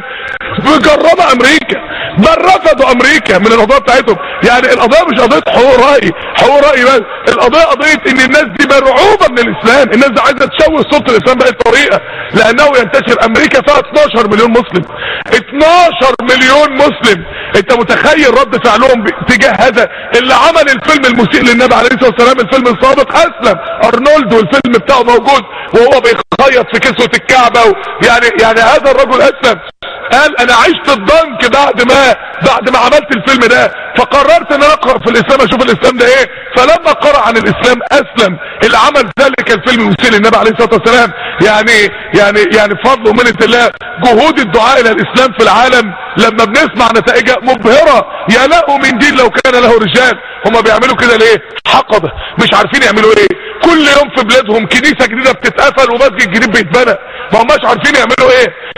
مجربة امريكا بل رفضوا امريكا من القضايا بتاعتهم يعني القضايا مش قضية حقوق رأي حقوق رأي بس القضايا قضية ان الناس دي مرعوبة من الاسلام الناس دي عايزة تشوه صوت الاسلام بأي طريقة لانه ينتشر امريكا فيها 12 مليون مسلم 12 مليون مسلم انت متخيل رد فعلهم تجاه هذا اللي عمل الفيلم المسيء للنبي عليه الصلاة والسلام الفيلم السابق اسلم ارنولد والفيلم بتاعه موجود وهو بيخيط في كسوة الكعبة و... يعني يعني هذا الرجل اسلم قال انا عشت الضنك بعد ما بعد ما عملت الفيلم ده فقررت ان اقرا في الاسلام اشوف الاسلام ده ايه فلما قرأ عن الاسلام اسلم اللي عمل ذلك الفيلم المسيء للنبي عليه الصلاه والسلام يعني يعني يعني بفضل ومنه الله جهود الدعاء الى الاسلام في العالم لما بنسمع نتائجها مبهره يا له من دين لو كان له رجال هما بيعملوا كده ليه حقبه مش عارفين يعملوا ايه كل يوم في بلادهم كنيسه جديده بتتقفل ومسجد جديد بيتبنى ما هماش عارفين يعملوا ايه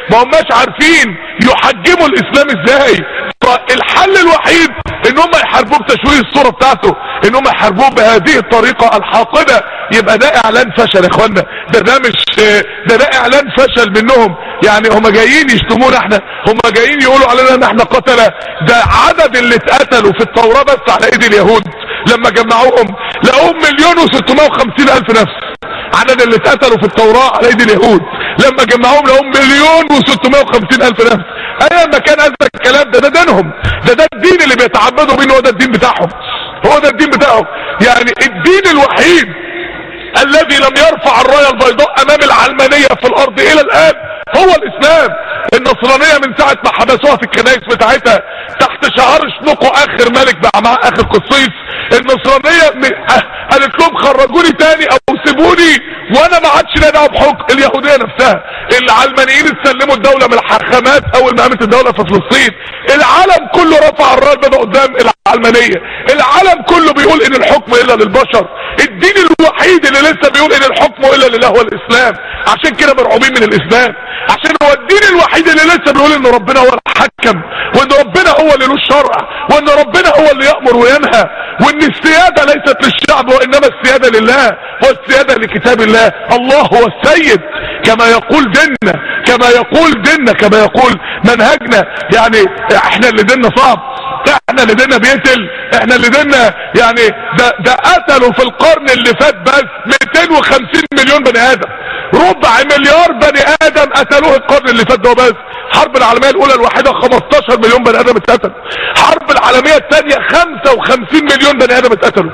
ما هماش عارفين يحجموا الاسلام ازاي فالحل الوحيد ان هم يحاربوه بتشويه الصورة بتاعته ان هم يحاربوه بهذه الطريقة الحاقدة يبقى ده اعلان فشل يا اخوانا ده ده مش ده ده اعلان فشل منهم يعني هم جايين يشتمونا احنا هم جايين يقولوا علينا ان احنا قتلة ده عدد اللي اتقتلوا في التوراة بس على ايدي اليهود لما جمعوهم لقوهم مليون وستمائة وخمسين الف نفس عدد اللي اتقتلوا في التوراة على ايدي اليهود لما جمعوهم لقوهم مليون وستمائة وخمسين الف نفس ايام ما كان هذا الكلام ده ده دينهم ده ده الدين اللي بيتعبدوا بيه هو ده الدين بتاعهم هو ده الدين بتاعهم يعني الدين الوحيد الذي لم يرفع الراية البيضاء امام العلمانية في الارض الى الان هو الاسلام النصرانية من ساعة ما حبسوها في الكنائس بتاعتها تحت شعار اشنقوا اخر ملك بقى مع اخر قصيص النصرانية م- أه- قالت لهم خرجوني تاني او سيبوني وانا ما عادش ليا دعوه بحكم اليهودية نفسها العلمانيين استلموا الدولة من الحاخامات اول ما قامت الدولة في فلسطين العالم كله رفع الراية البيضاء قدام العلمانية العالم كله بيقول ان الحكم الا للبشر الدين الوحيد اللي لسه بيقول ان الحكم الا لله هو الاسلام عشان كده مرعوبين من الاسلام عشان هو الدين الوحيد اللي لسه بيقول ان ربنا هو الحكم وان ربنا هو اللي له الشرع وان ربنا هو اللي يأمر وينهى وان السيادة ليست للشعب وانما السيادة لله والسيادة لكتاب الله الله هو السيد كما يقول ديننا كما يقول ديننا كما يقول منهجنا يعني احنا اللي ديننا صعب احنا اللي ديننا بيقتل احنا اللي ديننا يعني ده, ده قتلوا في القرن اللي فات بس 250 مليون بني ادم ربع مليار بني ادم قتلوه القرن اللي فات ده بس الحرب العالمية الاولى الواحدة 15 مليون بني ادم اتقتلوا الحرب العالمية الثانية 55 مليون بني ادم اتقتلوا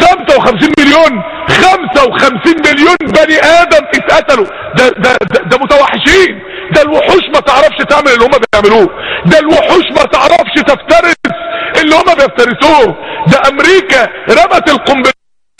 55 مليون 55 مليون بني ادم اتقتلوا ده, ده, ده, ده متوحشين ده الوحوش ما تعرفش تعمل اللي هم بيعملوه ده الوحوش ما تعرفش تفترس اللي هم بيفترسوه ده امريكا رمت القنبلتين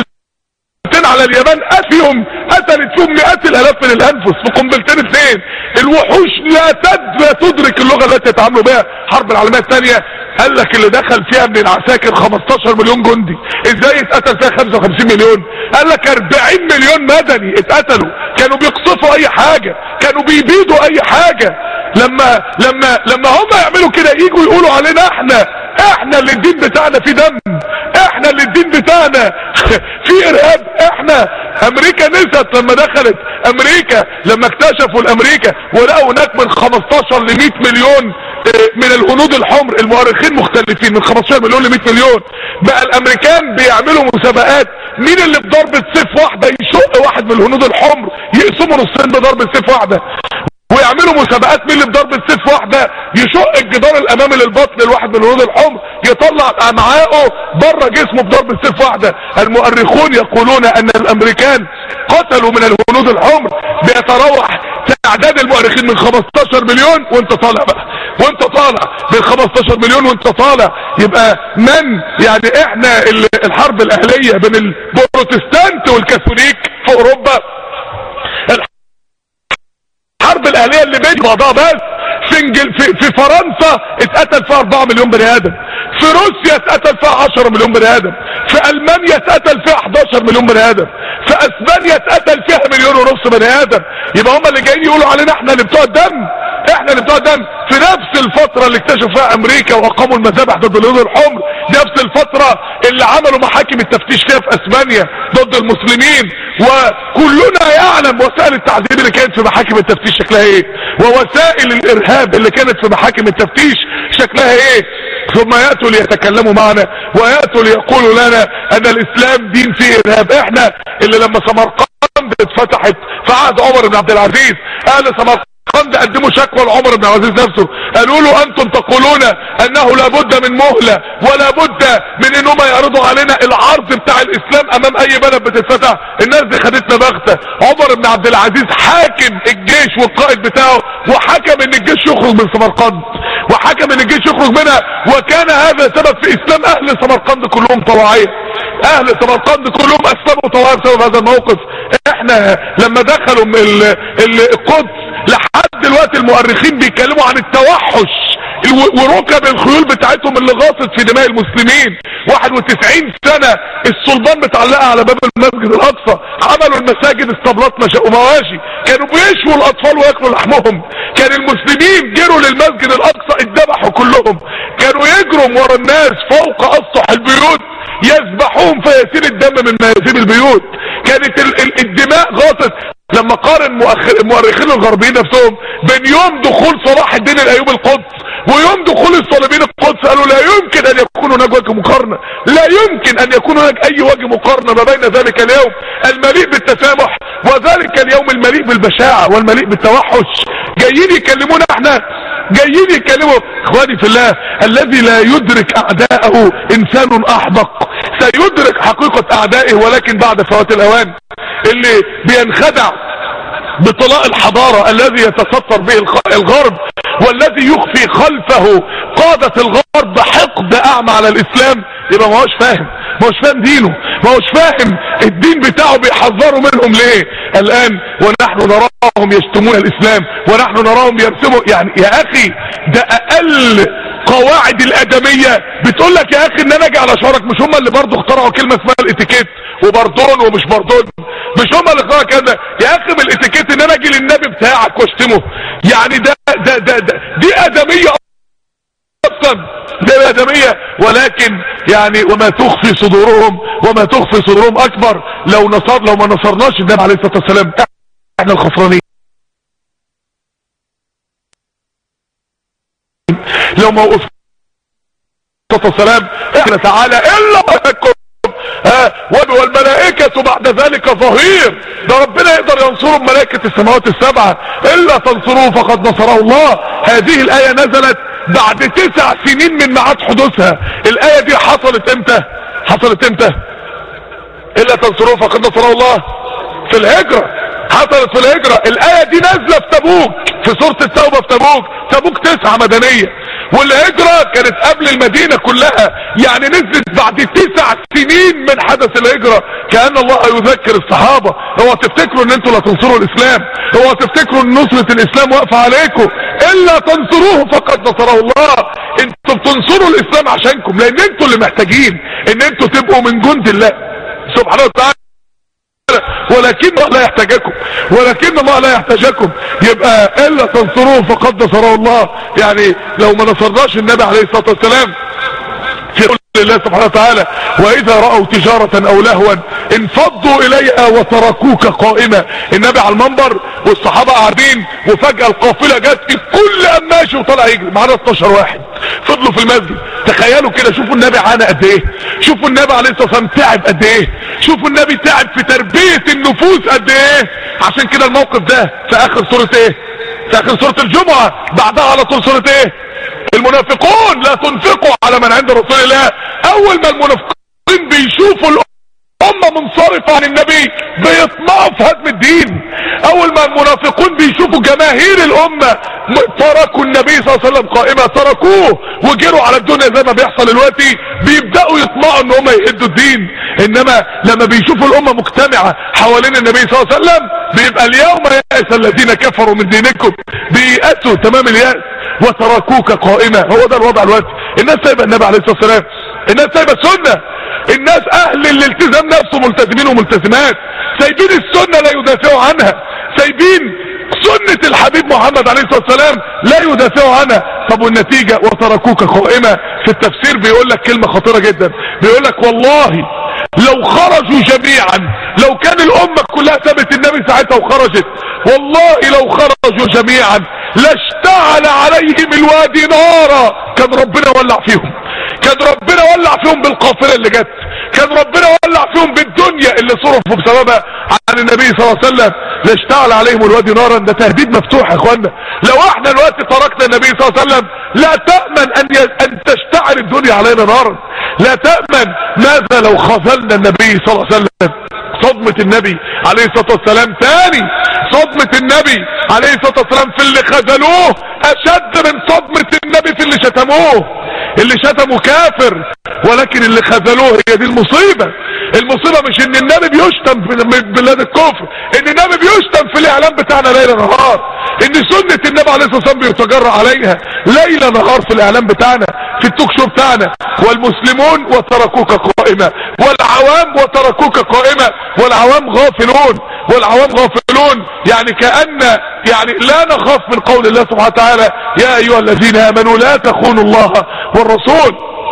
على اليابان فيهم قتلت فيهم مئات الالاف من الانفس في قنبلتين اثنين الوحوش لا تد لا تدرك اللغه التي يتعاملوا بها الحرب العالميه الثانيه قال لك اللي دخل فيها من العساكر 15 مليون جندي ازاي اتقتل فيها 55 مليون قال لك 40 مليون مدني اتقتلوا كانوا بيقصفوا اي حاجه كانوا بيبيدوا اي حاجه لما لما لما هم يعملوا كده يجوا يقولوا علينا احنا احنا اللي الدين بتاعنا فيه دم احنا اللي الدين بتاعنا فيه ارهاب احنا امريكا نسيت لما دخلت امريكا لما اكتشفوا الامريكا ولقوا هناك من 15 ل 100 مليون اه، من الهنود الحمر المؤرخين مختلفين من 15 مليون ل 100 مليون بقى الامريكان بيعملوا مسابقات مين اللي بضربة سيف واحدة يشق واحد من الهنود الحمر يقسموا نصين بضربة سيف واحدة ويعملوا مسابقات مين اللي بضربة سيف واحدة يشق الجدار الامامي للبطن الواحد من الهنود الحمر يطلع امعائه بره جسمه بضربة سيف واحدة المؤرخون يقولون ان الامريكان قتلوا من الهنود الحمر بيتراوح تعداد المؤرخين من 15 مليون وانت طالع بقى وانت طالع من 15 مليون وانت طالع يبقى من يعني احنا ال- الحرب الاهلية بين البروتستانت والكاثوليك في اوروبا الحرب الاهليه اللي بين بعضها بس في انجل في, في فرنسا اتقتل فيها 4 مليون بني ادم في روسيا اتقتل فيها 10 مليون بني ادم في المانيا اتقتل فيها 11 مليون بني ادم في اسبانيا اتقتل فيها مليون ونص بني ادم يبقى هم اللي جايين يقولوا علينا احنا اللي بتوع الدم احنا اللي بتوع الدم في نفس الفترة اللي اكتشفوا فيها امريكا واقاموا المذابح ضد الهنود الحمر نفس الفترة اللي عملوا محاكم التفتيش فيها في اسبانيا ضد المسلمين وكلنا يعلم وسائل التعذيب اللي كانت في محاكم التفتيش شكلها ايه ووسائل الارهاب اللي كانت في محاكم التفتيش شكلها ايه ثم يأتوا ليتكلموا معنا ويأتوا ليقولوا لنا ان الاسلام دين فيه ارهاب احنا اللي لما سمرقند اتفتحت في عهد عمر بن عبد العزيز اهل سمرقند قد قدموا شكوى لعمر بن عبد العزيز نفسه قالوا له انتم تقولون انه لابد من مهلة ولا بد من انهم يعرضوا علينا العرض بتاع الاسلام امام اي بلد بتتفتح الناس دي خدتنا بغتة عمر بن عبد العزيز حاكم الجيش والقائد بتاعه وحكم ان الجيش يخرج من سمرقند وحكم ان الجيش يخرج منها وكان هذا سبب في اسلام اهل سمرقند كلهم طواعية اهل سمرقند كلهم اسلموا طواعية بسبب هذا الموقف احنا لما دخلوا من ال- ال- القدس لحد دلوقتي المؤرخين بيتكلموا عن التوحش الو- وركب الخيول بتاعتهم اللي غاصت في دماء المسلمين 91 سنة الصلبان متعلقة على باب المسجد الاقصى عملوا المساجد اسطبلات مشا- ومواشي كانوا بيشوا الاطفال وياكلوا لحمهم كان كان المسلمين جروا للمسجد الاقصى اتذبحوا كلهم كانوا يجروا ورا الناس فوق اسطح البيوت يذبحوهم فيسيل الدم من مياسير البيوت كانت ال ال الدماء غاطت لما قارن المؤرخين الغربيين نفسهم بين يوم دخول صلاح الدين الايوبي القدس ويوم دخول الصليبيين القدس قالوا لا يمكن ان يكون هناك وجه مقارنه لا يمكن ان يكون هناك اي وجه مقارنه ما بين ذلك اليوم المليء بالتسامح وذلك اليوم المليء بالبشاعه والمليء بالتوحش جايين يكلمونا احنا جايين يكلموا اخواني في الله الذي لا يدرك اعداءه انسان احمق سيدرك حقيقة اعدائه ولكن بعد فوات الاوان اللي بينخدع بطلاء الحضارة الذي يتستر به الغرب والذي يخفي خلفه قادة الغرب حقد اعمى على الاسلام يبقى ما هوش فاهم ما هوش فاهم دينه ما هوش فاهم الدين بتاعه بيحذروا منهم ليه الان ونحن نراهم يشتمون الاسلام ونحن نراهم يرسموا يعني يا اخي ده اقل قواعد الادمية بتقول لك يا اخي ان انا اجي على شعرك مش هم اللي برضو اخترعوا كلمة اسمها الاتيكيت وبردون ومش بردون مش هم اللي اخترعوا كده يا اخي من الاتيكيت ان انا اجي للنبي بتاعك واشتمه يعني ده ده ده, ده دي ادمية اصلا دي ادمية ولكن يعني وما تخفي صدورهم وما تخفي صدورهم اكبر لو نصر لو ما نصرناش النبي عليه الصلاة والسلام احنا الخسرانين لو ما وقف والسلام احنا تعالى الا منكم ها والملائكة بعد ذلك ظهير ده ربنا يقدر ينصره ملائكة السماوات السبعة الا تنصروه فقد نصره الله هذه الاية نزلت بعد تسع سنين من معاد حدوثها الاية دي حصلت امتى حصلت امتى الا تنصروه فقد نصره الله في الهجرة حصلت في الهجرة الاية دي نازلة في تبوك في سورة التوبة في تبوك تبوك تسعة مدنية والهجرة كانت قبل المدينة كلها يعني نزلت بعد تسع سنين من حدث الهجرة كأن الله يذكر الصحابة هو تفتكروا ان انتوا لا تنصروا الاسلام هو تفتكروا ان نصرة الاسلام واقفة عليكم الا تنصروه فقد نصره الله انتوا بتنصروا الاسلام عشانكم لان انتوا اللي محتاجين ان انتوا تبقوا من جند الله سبحانه وتعالى ولكن الله لا يحتاجكم ولكن الله لا يحتاجكم يبقى الا تنصروه فقد نصره الله يعني لو ما نصرناش النبي عليه الصلاة والسلام في قول الله سبحانه وتعالى واذا رأوا تجارة او لهوا انفضوا اليها وتركوك قائمة النبي على المنبر والصحابة قاعدين وفجأة القافلة جت الكل قام ماشي وطلع يجري معانا 12 واحد فضلوا في المسجد تخيلوا كده شوفوا النبي عانى قد ايه شوفوا النبي عليه الصلاه والسلام تعب قد ايه شوفوا النبي تعب في تربيه النفوس قد ايه عشان كده الموقف ده في اخر سوره ايه في اخر سوره الجمعه بعدها على طول سوره ايه المنافقون لا تنفقوا على من عند رسول الله اول ما المنافقين بيشوفوا الامه منصرفه عن النبي بيطمعوا في هدم الدين اول ما المنافقون بيشوفوا جماهير الامه تركوا النبي صلى الله عليه وسلم قائمة تركوه وجروا على الدنيا زي ما بيحصل دلوقتي بيبدأوا يطمعوا ان هم يهدوا الدين انما لما بيشوفوا الامة مجتمعة حوالين النبي صلى الله عليه وسلم بيبقى اليوم يأس الذين كفروا من دينكم بيأسوا تمام اليأس وتركوك قائمة هو ده الوضع دلوقتي الناس سايبه النبي عليه الصلاة والسلام الناس سايبه السنة الناس اهل الالتزام نفسه ملتزمين وملتزمات سايبين السنة لا يدافعوا عنها سايبين سنة الحبيب محمد عليه الصلاة والسلام لا يدافعوا عنها طب والنتيجة وتركوك قائمة في التفسير بيقول لك كلمة خطيرة جدا بيقول لك والله لو خرجوا جميعا لو كان الامة كلها سابت النبي ساعتها وخرجت والله لو خرجوا جميعا لاشتعل عليهم الوادي نارا كان ربنا ولع فيهم كان ربنا ولع فيهم بالقافلة اللي جت كان ربنا ولع فيهم بالدنيا اللي صرفوا بسببها عن النبي صلى الله عليه وسلم لاشتعل عليهم الوادي نارا ده تهديد مفتوح يا اخوانا لو احنا دلوقتي تركنا النبي صلى الله عليه وسلم لا تأمن ان, ي... ان تشتعل الدنيا علينا نارا لا تأمن ماذا لو خذلنا النبي صلى الله عليه وسلم صدمة النبي عليه الصلاة والسلام تاني صدمة النبي عليه الصلاة والسلام في اللي خذلوه اشد من صدمة النبي في اللي شتموه اللي شتموا كافر ولكن اللي خذلوه هي دي المصيبة المصيبة مش ان النبي بيشتم في بلاد الكفر ان النبي بيشتم في الاعلام بتاعنا ليل نهار ان سنة النبي عليه الصلاة والسلام بيتجرأ عليها ليل نهار في الاعلام بتاعنا في التوك شو بتاعنا والمسلمون وتركوك قائمة والعوام وتركوك قائمة والعوام غافلون والعوام غافلون يعني كأن يعني لا نخاف من قول الله سبحانه وتعالى يا ايها الذين امنوا لا تخونوا الله والرسول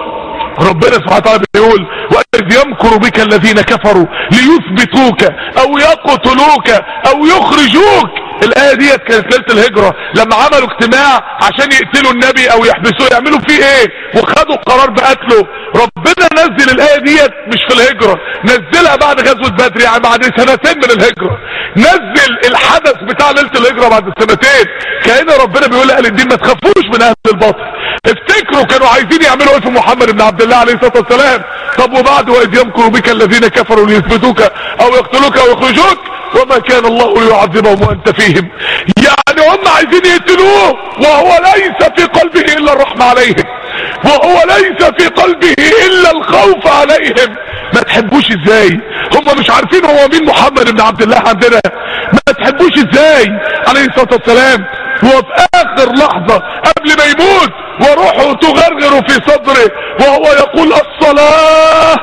ربنا سبحانه وتعالى بيقول وإذ يمكر بك الذين كفروا ليثبتوك أو يقتلوك أو يخرجوك الآية ديت كانت ليلة الهجرة لما عملوا اجتماع عشان يقتلوا النبي أو يحبسوه يعملوا فيه إيه وخدوا قرار بقتله ربنا نزل الآية ديت مش في الهجرة نزلها بعد غزوة بدر يعني بعد سنتين من الهجرة نزل الحدث بتاع ليلة الهجرة بعد سنتين كأن ربنا بيقول لأهل الدين ما تخافوش من أهل الباطل افتكروا كانوا عايزين يعملوا ايه في محمد بن عبد الله عليه الصلاة والسلام طب وبعد وإذ يمكر بك الذين كفروا ليثبتوك أو يقتلوك أو يخرجوك وما كان الله ليعذبهم وأنت فيهم يعني هم عايزين يقتلوه وهو ليس في قلبه إلا الرحمة عليهم وهو ليس في قلبه إلا الخوف عليهم ما تحبوش ازاي هم مش عارفين هو مين محمد بن عبد الله عندنا ما تحبوش ازاي عليه الصلاة والسلام هو في اخر لحظة قبل ما يموت وروحه تغرغر في صدره وهو يقول الصلاة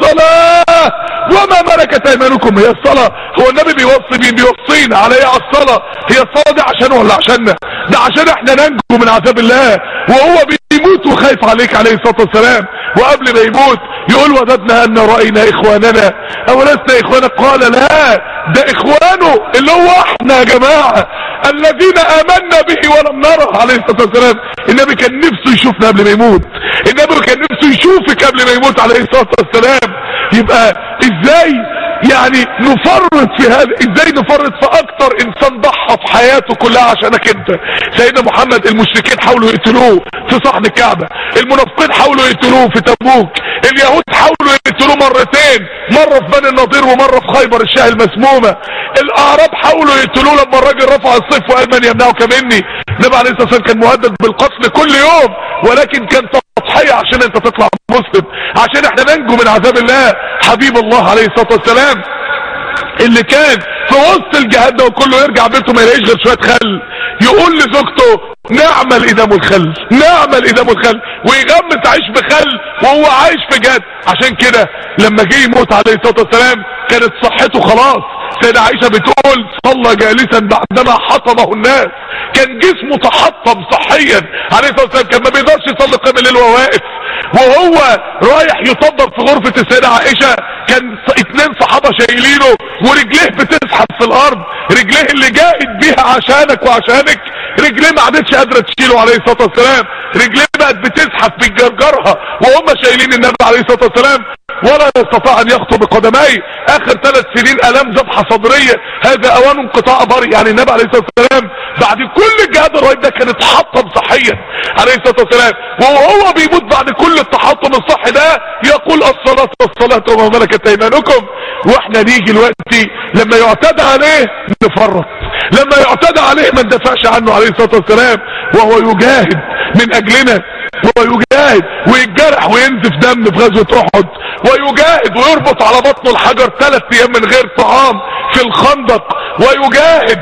الصلاة وما ملكت ايمانكم هي الصلاة هو النبي بيوصي مين بيوصينا على ايه على الصلاة هي الصلاة دي عشان ولا عشاننا ده عشان احنا ننجو من عذاب الله وهو بيموت وخايف عليك عليه الصلاة والسلام وقبل ما يموت يقول وددنا ان رأينا اخواننا او لسنا اخوانا قال لا ده اخوانه اللي هو احنا يا جماعة الذين امنا به ولم نره عليه الصلاة والسلام النبي كان نفسه يشوفنا قبل ما يموت النبي كان نفسه يشوفك قبل ما يموت عليه الصلاة والسلام يبقى ازاي يعني نفرط في هذا ازاي نفرط في اكتر انسان ضحى في حياته كلها عشانك انت سيدنا محمد المشركين حاولوا يقتلوه في صحن الكعبة المنافقين حاولوا يقتلوه في تبوك اليهود حاولوا يقتلوه مرتين مرة في بني النضير ومرة في خيبر الشاه المسمومة الاعراب حاولوا يقتلوه لما الراجل رفع الصيف وقال من يمنعك مني النبي عليه الصلاة والسلام كان مهدد بالقتل كل يوم ولكن كان تضحية عشان انت تطلع مسلم عشان احنا ننجو من عذاب الله حبيب الله عليه الصلاة والسلام اللي كان في وسط الجهاد ده وكله يرجع بيته ما يلاقيش غير شويه خل يقول لزوجته نعمل ادام الخل نعمل ادام الخل ويغمس عيش بخل وهو عايش في جهاد عشان كده لما جه يموت عليه الصلاه والسلام كانت صحته خلاص سيدة عائشة بتقول صلى جالسا بعدما حطمه الناس كان جسمه تحطم صحيا عليه الصلاة والسلام كان ما بيقدرش يصلي قيام الليل وهو واقف وهو رايح يطبق في غرفة السيدة عائشة كان اتنين صحابة شايلينه ورجليه بتزحف في الارض رجليه اللي جاهد بيها عشانك وعشانك رجليه ما عادتش قادرة تشيله عليه الصلاة والسلام رجليه بقت بتزحف بتجرجرها وهم شايلين النبي عليه الصلاة والسلام ولا يستطيع ان يخطو بقدميه اخر ثلاث سنين الام ذبحة صدرية هذا اوان انقطاع بري يعني النبي عليه الصلاة والسلام بعد كل الجهاد الرهيب ده كان اتحطم صحيا عليه الصلاة والسلام وهو بيموت بعد كل التحطم الصحي ده يقول الصلاة والصلاة وما ملكت ايمانكم واحنا نيجي الوقت لما يعتدى عليه نفرط لما يعتدى عليه ما ندافعش عنه عليه الصلاة والسلام وهو يجاهد من اجلنا هو يجاهد ويتجرح وينزف دم في غزوة احد ويجاهد ويربط على بطنه الحجر ثلاث ايام من غير طعام في الخندق ويجاهد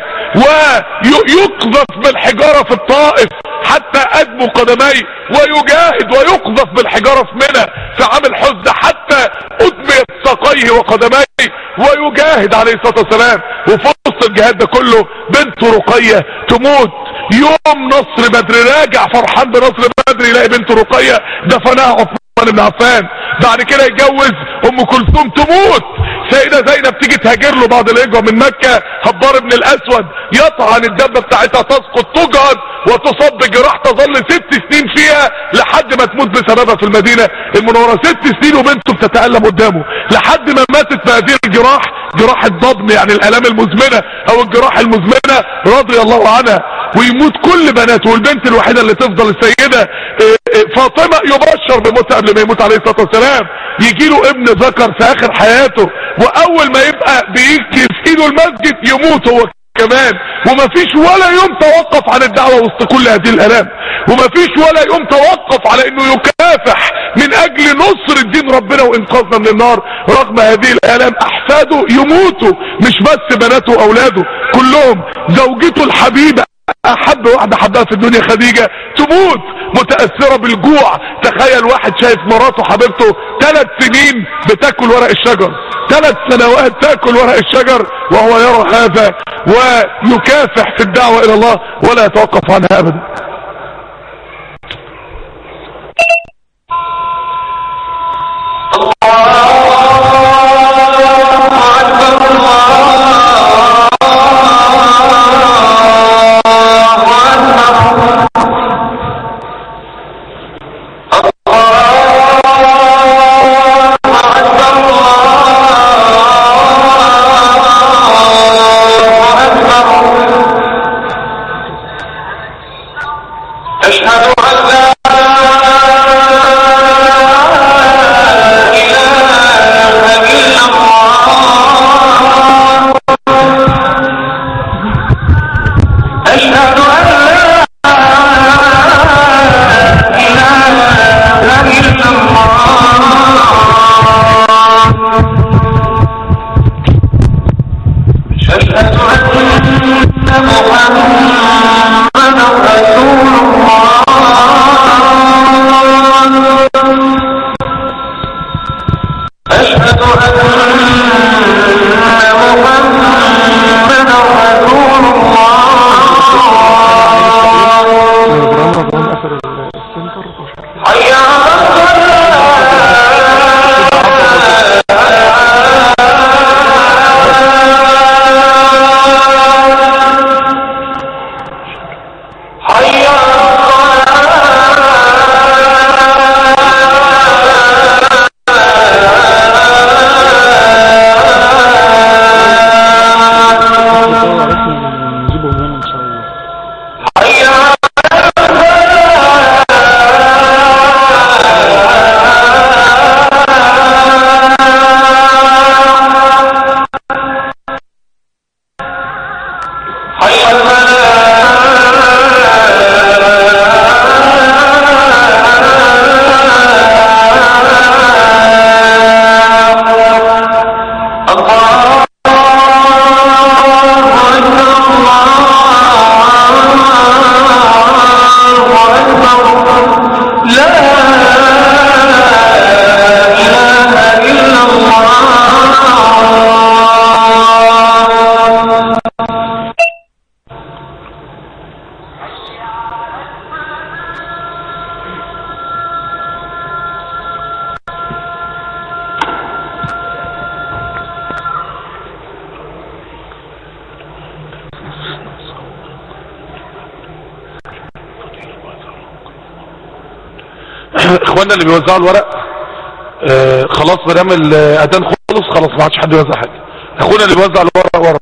ويقذف بالحجارة في الطائف حتى ادموا قدميه ويجاهد ويقذف بالحجارة في منى في عام الحزن حتى ادميت ساقيه وقدميه ويجاهد عليه الصلاة والسلام وفي وسط الجهاد ده كله بنته رقية تموت يوم نصر بدر راجع فرحان بنصر بدر يلاقي بنته رقية دفنها عثمان بن عفان بعد كده يتجوز ام كلثوم تموت سيدة زينب تيجي تهاجر له بعد الهجرة من مكة هبار بن الاسود يطعن الدبة بتاعتها تسقط تجهد وتصاب بجراح تظل ست سنين فيها لحد ما تموت بسببها في المدينة المنورة ست سنين وبنته بتتألم قدامه لحد ما ماتت بهذه الجراح جراح الضبن يعني الالام المزمنة او الجراح المزمنة رضي الله عنها ويموت كل بناته والبنت الوحيدة اللي تفضل السيدة فاطمة يبشر بموتها قبل ما يموت عليه الصلاة والسلام يجي له ابن ذكر في اخر حياته واول ما يبقى بيجي في ايده المسجد يموت هو كمان ومفيش ولا يوم توقف عن الدعوة وسط كل هذه الالام ومفيش ولا يوم توقف على انه يكافح من اجل نصر الدين ربنا وانقاذنا من النار رغم هذه الالام احفاده يموتوا مش بس بناته واولاده كلهم زوجته الحبيبة احب واحدة حبها في الدنيا خديجة تموت متأثرة بالجوع تخيل واحد شايف مراته حبيبته ثلاث سنين بتاكل ورق الشجر ثلاث سنوات تاكل ورق الشجر وهو يرى هذا ويكافح في الدعوة الى الله ولا يتوقف عنها ابدا أشهد أن لا إله إلا الله أشهد أن لا إله إلا الله أشهد أن محمدا رسول الله أشهد أن محمدا رسول الله حي على الصلاة حي على الصلاة نجيبهم هنا ان شاء الله حي على حي على الله لا إله إلا الله اخواننا اللي بيوزعوا الورق آه خلاص ما دام الاذان خلص خلاص ما عادش حد يوزع حاجه اخونا اللي بيوزع الورق ورا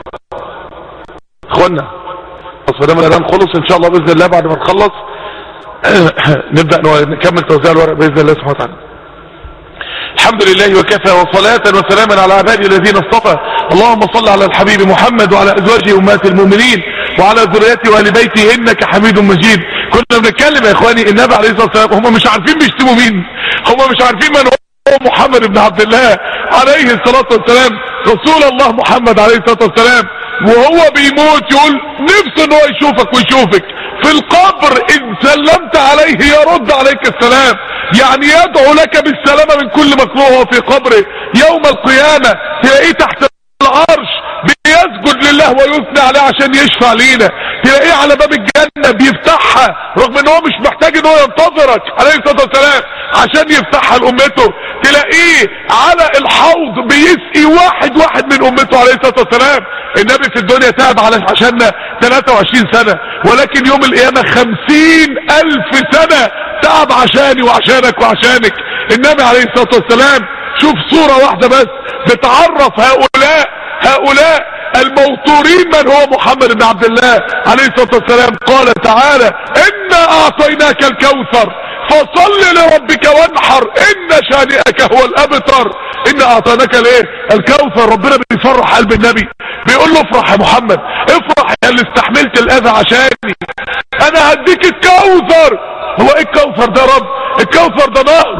اخوانا خلاص ما دام الاذان خلص ان شاء الله باذن الله بعد ما نخلص نبدا نو- نكمل توزيع الورق باذن الله سبحانه وتعالى الحمد لله وكفى وصلاة وسلاما على عبادي الذين اصطفى اللهم صل على الحبيب محمد وعلى ازواجه امهات المؤمنين وعلى ذريته واهل بيته انك حميد مجيد كنا بنتكلم يا اخواني النبي عليه الصلاه والسلام هم مش عارفين بيشتموا مين هم مش عارفين من هو محمد بن عبد الله عليه الصلاه والسلام رسول الله محمد عليه الصلاه والسلام وهو بيموت يقول نفسه ان هو يشوفك ويشوفك في القبر ان سلمت عليه يرد عليك السلام يعني يدعو لك بالسلامة من كل مكروه وهو في قبره يوم القيامة تلاقيه تحت العرش بيسجد لله ويثني عليه عشان يشفع لينا تلاقيه على باب الجنة بيفتحها رغم ان هو مش محتاج ان هو ينتظرك عليه الصلاة والسلام عشان يفتحها لامته تلاقيه على الحوض بيسقي واحد واحد من امته عليه الصلاة والسلام النبي في الدنيا تعب على عشاننا 23 سنة ولكن يوم القيامة 50 الف سنة تعب عشاني وعشانك وعشانك النبي عليه الصلاة والسلام شوف صورة واحدة بس بتعرف هؤلاء هؤلاء الموتورين من هو محمد بن عبد الله عليه الصلاة والسلام قال تعالى إنا أعطيناك الكوثر فصل لربك وانحر إن شانئك هو الأبتر إنا أعطيناك الايه الكوثر ربنا بيفرح قلب النبي بيقول له افرح يا محمد افرح يا اللي استحملت الأذى عشاني أنا هديك الكوثر هو ايه الكوثر ده يا رب الكوثر ده نهر هتيجي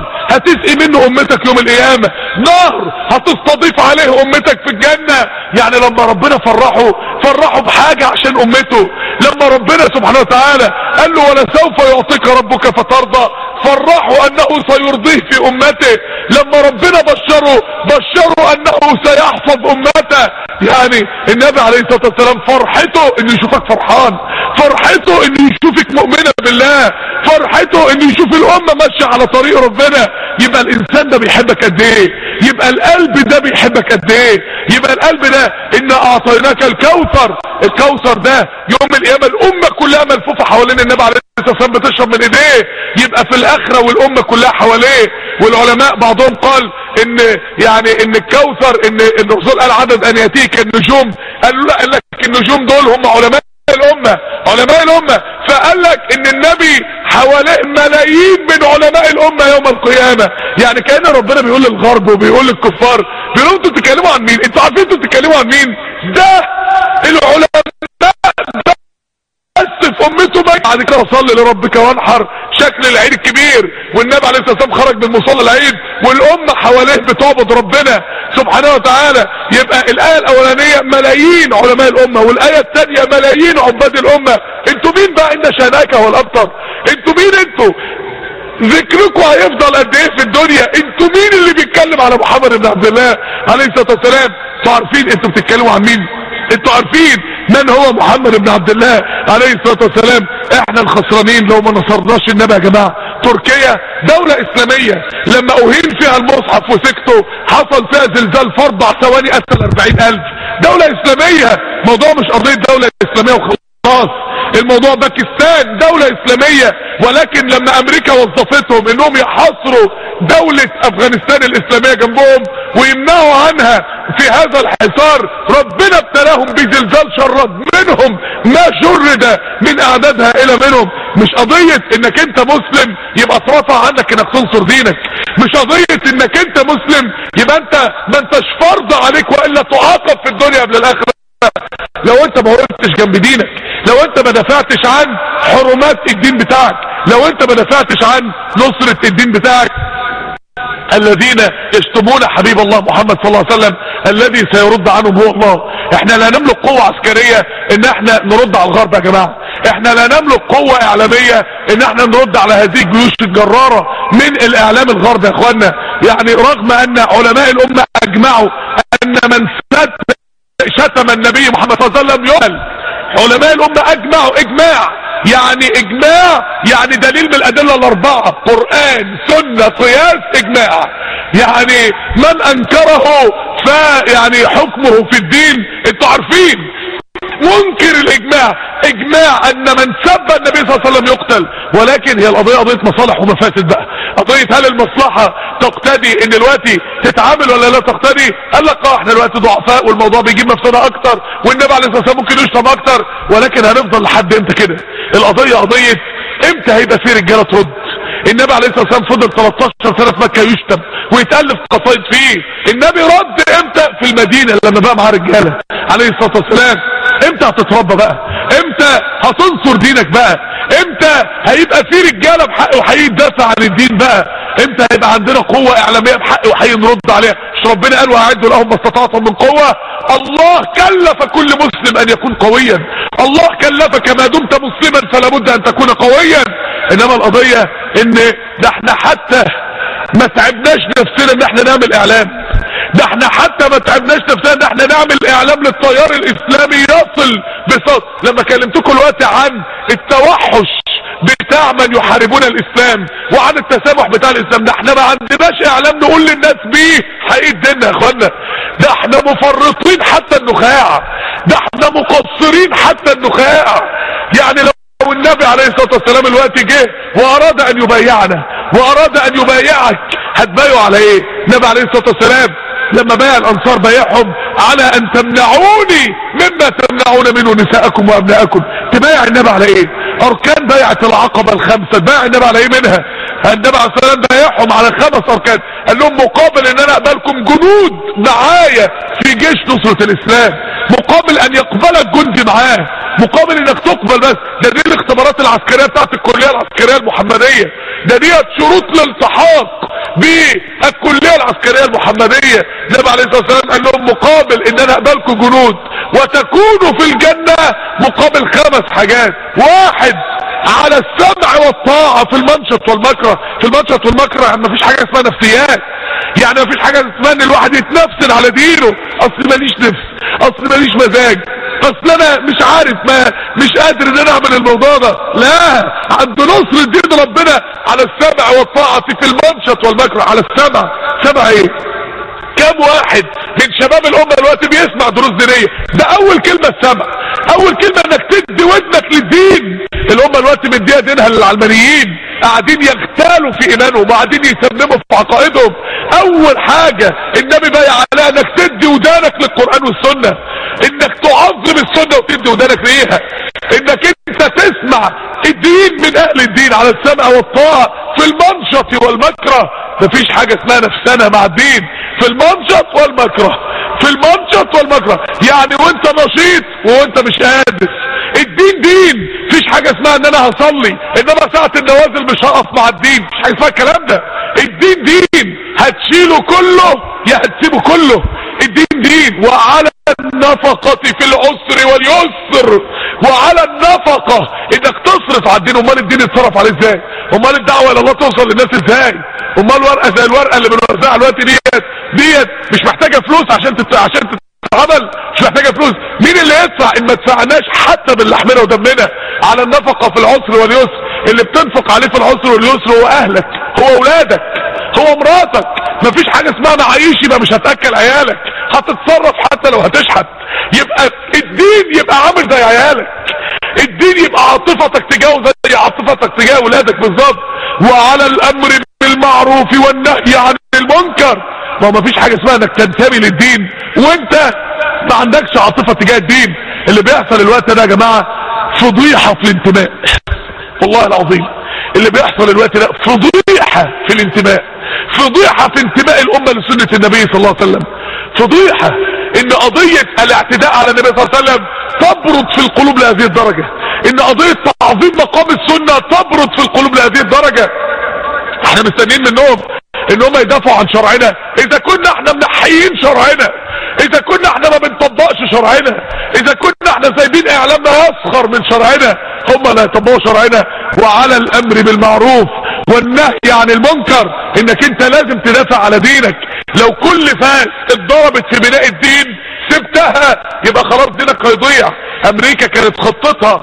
هتسقي منه امتك يوم القيامة نهر هتستضيف عليه امتك في الجنة يعني لما ربنا فرحه فرحه بحاجة عشان امته لما ربنا سبحانه وتعالى قال له ولسوف يعطيك ربك فترضى فرحوا انه سيرضيه في امته لما ربنا بشره بشره انه سيحفظ امته يعني النبي عليه الصلاة والسلام فرحته انه يشوفك فرحان فرحته انه يشوفك مؤمنة بالله فرحته انه يشوف الامة ماشية على طريق ربنا يبقى الانسان ده بيحبك قد ايه يبقى القلب ده بيحبك قد ايه يبقى القلب ده ان اعطيناك الكوثر الكوثر ده يوم القيامة الامة كلها ملفوفة حوالين النبي عليه الصلاة والسلام بتشرب من ايديه يبقى في الاخرة والامة كلها حواليه والعلماء بعضهم قال ان يعني ان الكوثر ان ان الرسول قال عدد انياته كالنجوم قالوا لا قال لك النجوم دول هم علماء الامة علماء الامة فقال لك ان النبي حواليه ملايين من علماء الامة يوم القيامة يعني كأن ربنا بيقول للغرب وبيقول للكفار بيقولوا انتوا بتتكلموا عن مين انتوا عارفين انتوا بتتكلموا عن مين ده العلماء بس في امته بقى بعد كده صلي لربك وانحر شكل العيد الكبير والنبي عليه الصلاه والسلام خرج من مصلى العيد والامه حواليه بتعبد ربنا سبحانه وتعالى يبقى الايه الاولانيه ملايين علماء الامه والايه الثانيه ملايين عباد الامه انتوا مين بقى ان شانك هو الابطر انتوا مين انتوا ذكركم هيفضل قد ايه في الدنيا انتوا مين اللي بيتكلم على محمد بن عبد الله عليه الصلاه والسلام انتوا عارفين انتوا بتتكلموا عن مين انتوا عارفين من هو محمد بن عبد الله عليه الصلاة والسلام احنا الخسرانين لو ما نصرناش النبي يا جماعة تركيا دولة اسلامية لما اهين فيها المصحف وسكته حصل فيها زلزال في اربع ثواني قتل اربعين الف دولة اسلامية موضوع مش قضية دولة اسلامية وخلاص الموضوع باكستان دولة اسلامية ولكن لما امريكا وظفتهم انهم يحاصروا دولة افغانستان الاسلامية جنبهم ويمنعوا عنها في هذا الحصار ربنا ابتلاهم بزلزال شرد منهم ما شرد من اعداد هائلة منهم مش قضية انك انت مسلم يبقى اترفع عنك انك تنصر دينك مش قضية انك انت مسلم يبقى انت ما انتش فرض عليك والا تعاقب في الدنيا قبل الاخرة لو انت ما وقفتش جنب دينك لو انت ما دافعتش عن حرمات الدين بتاعك لو انت ما دافعتش عن نصرة الدين بتاعك الذين يشتمون حبيب الله محمد صلى الله عليه وسلم الذي سيرد عنهم هو الله احنا لا نملك قوة عسكرية ان احنا نرد على الغرب يا جماعة احنا لا نملك قوة اعلامية ان احنا نرد على هذه الجيوش الجرارة من الاعلام الغرب يا اخوانا يعني رغم ان علماء الامة اجمعوا ان من سد شتم النبي محمد صلى الله عليه وسلم يقتل علماء الامة اجمعوا اجماع يعني اجماع يعني دليل من الادلة الاربعة قرآن سنة قياس اجماع يعني من انكره فيعني حكمه في الدين انتوا عارفين منكر الاجماع اجماع ان من سب النبي صلى الله عليه وسلم يقتل ولكن هي القضية قضية مصالح ومفاسد بقى قضية هل المصلحة تقتدي ان دلوقتي تتعامل ولا لا تقتدي قال لك اه احنا دلوقتي ضعفاء والموضوع بيجيب مفسدة اكتر والنبي عليه الصلاة والسلام ممكن يشتم اكتر ولكن هنفضل لحد امتى كده القضية قضية امتى هيبقى في رجالة ترد النبي عليه الصلاة والسلام فضل 13 سنة في مكة يشتم ويتألف قصايد فيه النبي رد امتى في المدينة لما بقى معاه رجالة عليه الصلاة والسلام امتى هتتربى بقى امتى هتنصر دينك بقى امتى هيبقى في رجالة بحق وحقيقي تدافع عن الدين بقى امتى هيبقى عندنا قوة اعلامية بحق وحقيقي نرد عليها مش ربنا قال واعدوا لهم ما استطعتم من قوة الله كلف كل مسلم ان يكون قويا الله كلفك ما دمت مسلما فلا بد ان تكون قويا انما القضية ان ده احنا حتى ما تعبناش نفسنا ان احنا نعمل اعلام ده احنا حتى ما تعبناش نفسنا ان احنا نعمل اعلام للتيار الاسلامي يصل بصوت لما كلمتكم الوقت عن التوحش بتاع من يحاربون الاسلام وعن التسامح بتاع الاسلام ده احنا ما عندناش اعلام نقول للناس بيه حقيقة ديننا يا اخوانا ده احنا مفرطين حتى النخاع ده احنا مقصرين حتى النخاع يعني لو النبي عليه الصلاة والسلام الوقت جه واراد ان يبايعنا واراد ان يبايعك هتبايعوا على ايه النبي عليه الصلاة والسلام لما بايع الانصار بايعهم على ان تمنعوني مما تمنعون منه نساءكم وابناءكم تبايع النبي على ايه اركان بيعة العقبة الخمسة بايع النبي على ايه منها النبي عليه الصلاة والسلام بايعهم على خمس اركان قال لهم مقابل ان انا اقبلكم جنود معايا في جيش نصرة الاسلام مقابل ان يقبلك جندي معاه مقابل انك تقبل بس ده دي الاختبارات العسكرية بتاعت الكلية العسكرية المحمدية ده ديت شروط الالتحاق بالكليه العسكريه المحمديه النبي عليه الصلاه والسلام قال لهم مقابل ان انا اقبلكم جنود وتكونوا في الجنه مقابل خمس حاجات واحد على السمع والطاعة في المنشط والمكره في المنشط والمكره يعني مفيش حاجة اسمها نفسيات يعني مفيش حاجة اسمها ان الواحد يتنفسن على دينه اصل ماليش نفس اصل ماليش مزاج اصل انا مش عارف ما مش قادر ان انا اعمل الموضوع ده لا عند نصر الدين ربنا على السمع والطاعة في المنشط والمكره على السمع سمع ايه كم واحد من شباب الامه دلوقتي بيسمع دروس دينيه ده اول كلمه السمع اول كلمه انك تدي ودنك للدين الامه دلوقتي مديها دينها للعلمانيين قاعدين يغتالوا في ايمانهم وقاعدين يسمموا في عقائدهم اول حاجه النبي بايع عليها انك تدي ودانك للقران والسنه انك تعظم السنه وتدي ودانك ليها انك انت تسمع الدين من اهل الدين على السمع والطاعه في المنشط والمكره مفيش حاجه اسمها نفسنا مع الدين في المنشط والمكره في المنشط والمكره يعني وانت نشيط وانت مش قادر الدين دين مفيش حاجه اسمها ان انا هصلي انما ساعه النوازل مش هقف مع الدين مفيش حاجه اسمها الكلام ده الدين دين هتشيله كله يا هتسيبه كله الدين دين وعلى النفقة في العسر واليسر وعلى النفقة انك تصرف على الدين امال الدين يتصرف عليه ازاي امال الدعوة الى الله توصل للناس ازاي امال ورقة زي الورقة اللي بنوزعها دلوقتي ديت ديت مش محتاجة فلوس عشان تت... عشان تتعمل مش محتاجة فلوس مين اللي يدفع ان ما دفعناش حتى باللحمنا ودمنا على النفقة في العسر واليسر اللي بتنفق عليه في العسر واليسر هو اهلك هو اولادك هو مراتك مفيش حاجة اسمها انا عايش يبقى مش هتأكل عيالك هتتصرف حتى لو هتشحت يبقى الدين يبقى عامل زي عيالك الدين يبقى عاطفتك تجاهه زي عاطفتك تجاه ولادك بالظبط وعلى الامر بالمعروف والنهي عن المنكر ما هو مفيش حاجة اسمها انك تنتمي للدين وانت ما عندكش عاطفة تجاه الدين اللي بيحصل الوقت ده يا جماعة فضيحة في الانتماء والله العظيم اللي بيحصل الوقت ده فضيحة في الانتماء فضيحة في انتماء الامة لسنة النبي صلى الله عليه وسلم فضيحة ان قضية الاعتداء على النبي صلى الله عليه وسلم تبرد في القلوب لهذه الدرجة ان قضية تعظيم مقام السنة تبرد في القلوب لهذه الدرجة احنا مستنيين منهم ان هم يدافعوا عن شرعنا اذا كنا احنا منحيين شرعنا اذا كنا احنا ما بنطبقش شرعنا اذا كنا احنا سايبين اعلامنا يسخر من شرعنا هم لا يطبقوا شرعنا وعلى الامر بالمعروف والنهي عن المنكر انك انت لازم تدافع على دينك لو كل فاس اتضربت في بناء الدين سبتها يبقى خلاص دينك هيضيع امريكا كانت خطتها